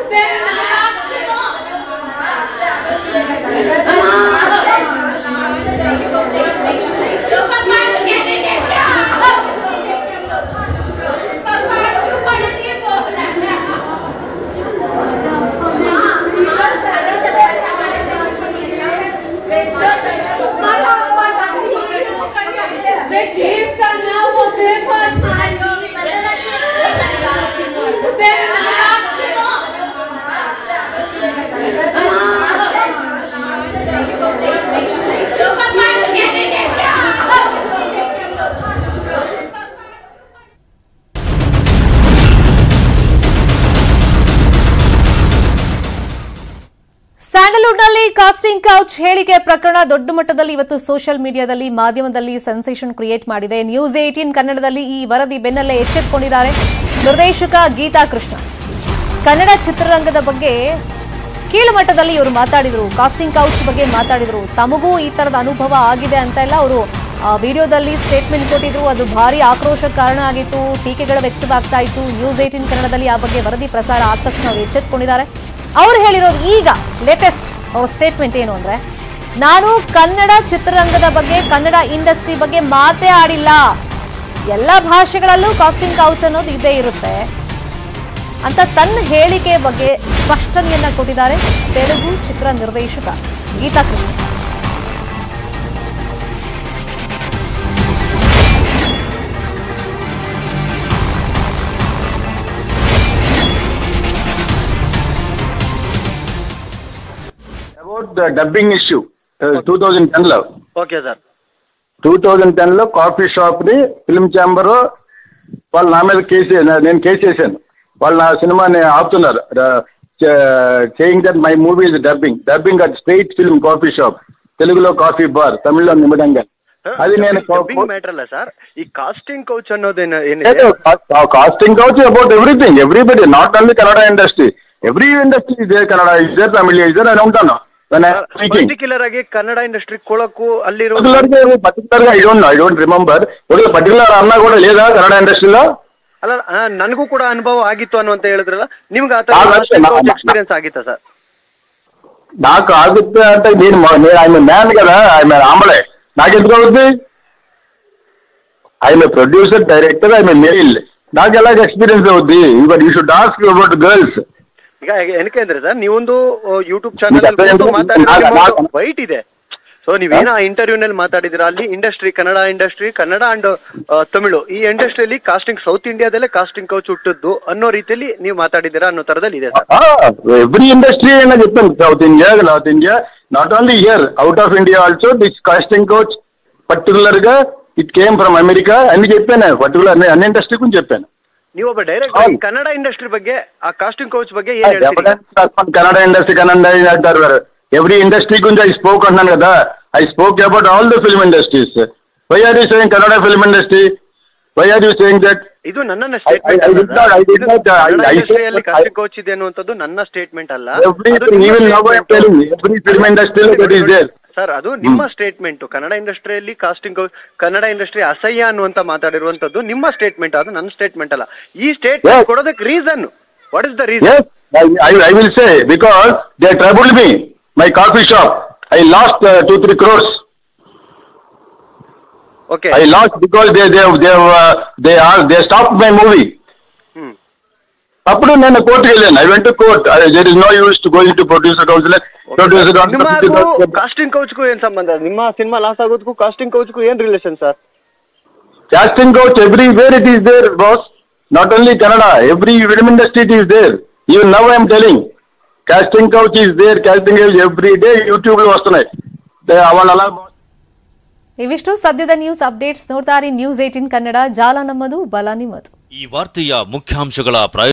ಸ್ಯಾಂಡಲ್ವುಡ್ನಲ್ಲಿ ಕಾಸ್ಟಿಂಗ್ ಕೌಚ್ ಹೇಳಿಕೆ ಪ್ರಕರಣ ದೊಡ್ಡ ಮಟ್ಟದಲ್ಲಿ ಇವತ್ತು ಸೋಷಿಯಲ್ ಮೀಡಿಯಾದಲ್ಲಿ ಮಾಧ್ಯಮದಲ್ಲಿ ಸೆನ್ಸೇಷನ್ ಕ್ರಿಯೇಟ್ ಮಾಡಿದೆ ನ್ಯೂಸ್ ಏಟೀನ್ ಕನ್ನಡದಲ್ಲಿ ಈ ವರದಿ ಬೆನ್ನಲ್ಲೇ ಎಚ್ಚೆತ್ತುಕೊಂಡಿದ್ದಾರೆ ನಿರ್ದೇಶಕ ಗೀತಾ ಕೃಷ್ಣ ಕನ್ನಡ ಚಿತ್ರರಂಗದ ಬಗ್ಗೆ ಕೀಳುಮಟ್ಟದಲ್ಲಿ ಇವರು ಮಾತಾಡಿದ್ರು ಕಾಸ್ಟಿಂಗ್ ಕೌಚ್ ಬಗ್ಗೆ ಮಾತಾಡಿದ್ರು ತಮಗೂ ಈ ತರದ ಅನುಭವ ಆಗಿದೆ ಅಂತ ಎಲ್ಲ ಅವರು ವಿಡಿಯೋದಲ್ಲಿ ಸ್ಟೇಟ್ಮೆಂಟ್ ಕೊಟ್ಟಿದ್ರು ಅದು ಭಾರಿ ಆಕ್ರೋಶಕ್ಕೆ ಕಾರಣ ಆಗಿತ್ತು ಟೀಕೆಗಳು ವ್ಯಕ್ತವಾಗ್ತಾ ಇತ್ತು ನ್ಯೂಸ್ ಏಟೀನ್ ಕನ್ನಡದಲ್ಲಿ ಆ ಬಗ್ಗೆ ವರದಿ ಪ್ರಸಾರ ಆದ ತಕ್ಷಣ ಅವರು ಎಚ್ಚೆತ್ತುಕೊಂಡಿದ್ದಾರೆ ಅವ್ರು ಹೇಳಿರೋದು ಈಗ ಲೇಟೆಸ್ಟ್ ಅವ್ರ ಸ್ಟೇಟ್ಮೆಂಟ್ ಏನು ಅಂದ್ರೆ ನಾನು ಕನ್ನಡ ಚಿತ್ರರಂಗದ ಬಗ್ಗೆ ಕನ್ನಡ ಇಂಡಸ್ಟ್ರಿ ಬಗ್ಗೆ ಮಾತೇ ಆಡಿಲ್ಲ ಎಲ್ಲ ಭಾಷೆಗಳಲ್ಲೂ ಕಾಸ್ಟಿಂಗ್ ಕೌಚ್ ಅನ್ನೋದು ಇದ್ದೇ ಇರುತ್ತೆ ಅಂತ ತನ್ನ ಹೇಳಿಕೆ ಬಗ್ಗೆ ಸ್ಪಷ್ಟನೆಯನ್ನ ಕೊಟ್ಟಿದ್ದಾರೆ ತೆಲುಗು ಚಿತ್ರ ನಿರ್ದೇಶಕ Geetha Krishna about the dubbing issue two thousand ten లో okay sir two thousand ten లో కాఫీ షాప్ ని ఫిల్మ్ ఛాంబర్ వాళ్ళు నా మీద కేసు నేను కేసు వేసాను వాళ్ళు నా సినిమాని ఆపుతున్నారు saying that my movie is dubbing dubbing at straight film coffee shop తెలుగులో కాఫీ బార్ తమిళ్లో నిమిడంగా అది నేను డబ్బింగ్ మ్యాటర్ అಲ್ಲ ಸರ್ ಈ ಕಾಸ್ಟಿಂಗ್ ಕೌಚ್ ಅನ್ನೋದೇನ ಏನಿದೆ casting couch about everything everybody not only Kannada industry every industry ಇದೆ ಕನ್ನಡ ಇದೆ ತಮಿಳ್ ಇದೆ ನಾನು ఉంటాను ಸ್ಪೀಕಿಂಗ್ ಪರ್ಟಿಕ್ಯುಲರ್ ಆಗಿ ಕನ್ನಡ ಇಂಡಸ್ಟ್ರಿ ಕೊಳಕು ಅಲ್ಲಿರೋ పర్టికులర్ పర్టికులర్ గా I don't I don't remember ఒక పర్టికులర్ అన్న కూడా లేదా కన్నడ ఇండస్ట్రీలో ಅಲ್ಲ ಆ, ನನಗೂ ಕೂಡ ಅನುಭವ ಆಗಿತ್ತು ಅನ್ನುವಂತ ಹೇಳಿದ್ರಲ್ಲ ನಿಮ್ಗೆ ಆ ಆ, ಅಷ್ಟೇ, ನಾ- ತರ ನಾ- ಎಕ್ಸ್ಪೀರಿಯನ್ಸ್ ಆಗಿತ್ತಾ ಸರ್ నాకు ఆగుతే అంటే నేను మా- నేను ఆయన మ్యాన్ కదా ఆయన ఆంబళే నాకు ఎందుకు అవుద్ది ఆయన ప్రొడ్యూసర్ డైరెక్టర్ ఆయన మేల్ నాకు ఎలాగ ఎక్స్పీరియన్స్ అవుద్ది but you should ask about girls ಈಗ ಏನಕ್ಕೆ ಅಂದ್ರೆ ಸರ್ ನೀವೊಂದು ಯೂಟ್ಯೂಬ್ ಈಗ ಅದೇ ಅಂದ್ರೆ ನಾಗ- ನಾಗ- ಚಾನಲ್ ವೈಟ್ ಇದೆ ಸೊ ನೀವೇನ ಆ ಇಂಟರ್ವ್ಯೂನಲ್ಲಿ ಮಾತಾಡಿದಿರ ಅಲ್ಲಿ industry Kannada industry Kannada and Tamil ಈ ಇಂಡಸ್ಟ್ರಿಯಲ್ಲಿ ಕಾಸ್ಟಿಂಗ್ ಸೌತ್ ಇಂಡಿಯಾದಲ್ಲೇ ಕಾಸ್ಟಿಂಗ್ ಕೌಚ್ ಹುಟ್ಟದ್ದು ಅನ್ನೋ ರೀತಿಯಲ್ಲಿ ನೀವು ಮಾತಾಡಿದ್ದೀರಾ ಅನ್ನೋ ತರದಲ್ಲಿ ಇದೆ ಸರ್ ఎవ్రీ ఇండస్ట్రీ అయినా చెప్పాను south India north India not only here out of India also this casting couch particular గా ఇట్ కేమ్ ఫ్రమ్ అమెరికా అన్ని చెప్పాను పర్టికులర్ అన్ని ఇండస్ట్రీ గురించి చెప్పాను ನೀವು ಒಬ್ಬ ಡೈರೆಕ್ಟ್ ಕನ್ನಡ ಇಂಡಸ್ಟ್ರಿ ಬಗ್ಗೆ ಆ ಕಾಸ್ಟಿಂಗ್ ಕೌಚ್ ಬಗ್ಗೆ ಏನ್ ಹೇಳ್ತೀರಿ కన్నడ ఇండస్ట్రీ కన్నడ అంటారు ఎవ్రీ ఇండస్ట్రీ గురించి ఐ స్పోక్ అంటున్నాను కదా I spoke about all the film industries why are you saying Kannada film industry why are you saying that ಇದು ನನ್ನ I- I- I did not- I did not- I- I said- casting couch ಇದೆ ಅನ್ನುವಂಥದ್ದು ನನ್ನ ಸ್ಟೇಟ್ಮೆಂಟ್ ಅಲ್ಲ every even now I telling every film ఇండస్ట్రీలో దట్ ఈస్ దేర్ ಸರ್ ಅದು ನಿಮ್ಮ ಸ್ಟೇಟ್ಮೆಂಟ್ ಕನ್ನಡ ಇಂಡಸ್ಟ್ರಿಯಲ್ಲಿ ಕಾಸ್ಟಿಂಗ್ ಕನ್ನಡ ಇಂಡಸ್ಟ್ರಿ ಅಸಹ್ಯ ಅನ್ನುವಂತ ಮಾತಾಡಿರುವಂತದ್ದು ನಿಮ್ಮ ಸ್ಟೇಟ್ಮೆಂಟ್ ಅದು ನನ್ನ ಸ್ಟೇಟ್ಮೆಂಟ್ ಅಲ್ಲ ಈ ಸ್ಟೇಟ್ಮೆಂಟ್ ಕೊಡೋದಕ್ಕೆ reason what is the reason Yes, I, I, I will say because they troubled me. My coffee shop, I lost uh, two three crores. Okay. I lost because they they they uh, they are they stopped my movie. అప్పుడు నేను కోర్టుకి వెళ్ళాను I went court there is no use to going to producer council producer ನಿಮಗೂ ಕಾಸ್ಟಿಂಗ್ ಕೌಚ್ಗೂ ಏನ್ ಸಂಬಂಧ ನಿಮ್ಮ ಸಿನಿಮಾ ಲಾಸ್ ಆಗೋದಕ್ಕೂ ಕಾಸ್ಟಿಂಗ್ ಕೌಚ್ಗೂ ಏನ್ relation sir casting coach everywhere it is there boss not only kannada every film industry it is there even now i am telling casting couch is there casting couch every day youtube లో వస్తున్నాయి దే- వాళ్ళు అలా ಇವಿಷ್ಟು ಸದ್ಯದ ನ್ಯೂಸ್ ಅಪ್ಡೇಟ್ಸ್ ನೋಡ್ತಾರೆ ನ್ಯೂಸ್ ಏಟಿನ್ ಕನ್ನಡ ಜಾಲ ನಮ್ಮದು ಬಲ ನಿಮ್ಮದು ಈ ವಾರ್ತೆಯ ಮುಖ್ಯಾಂಶಗಳ ಪ್ರಾಯ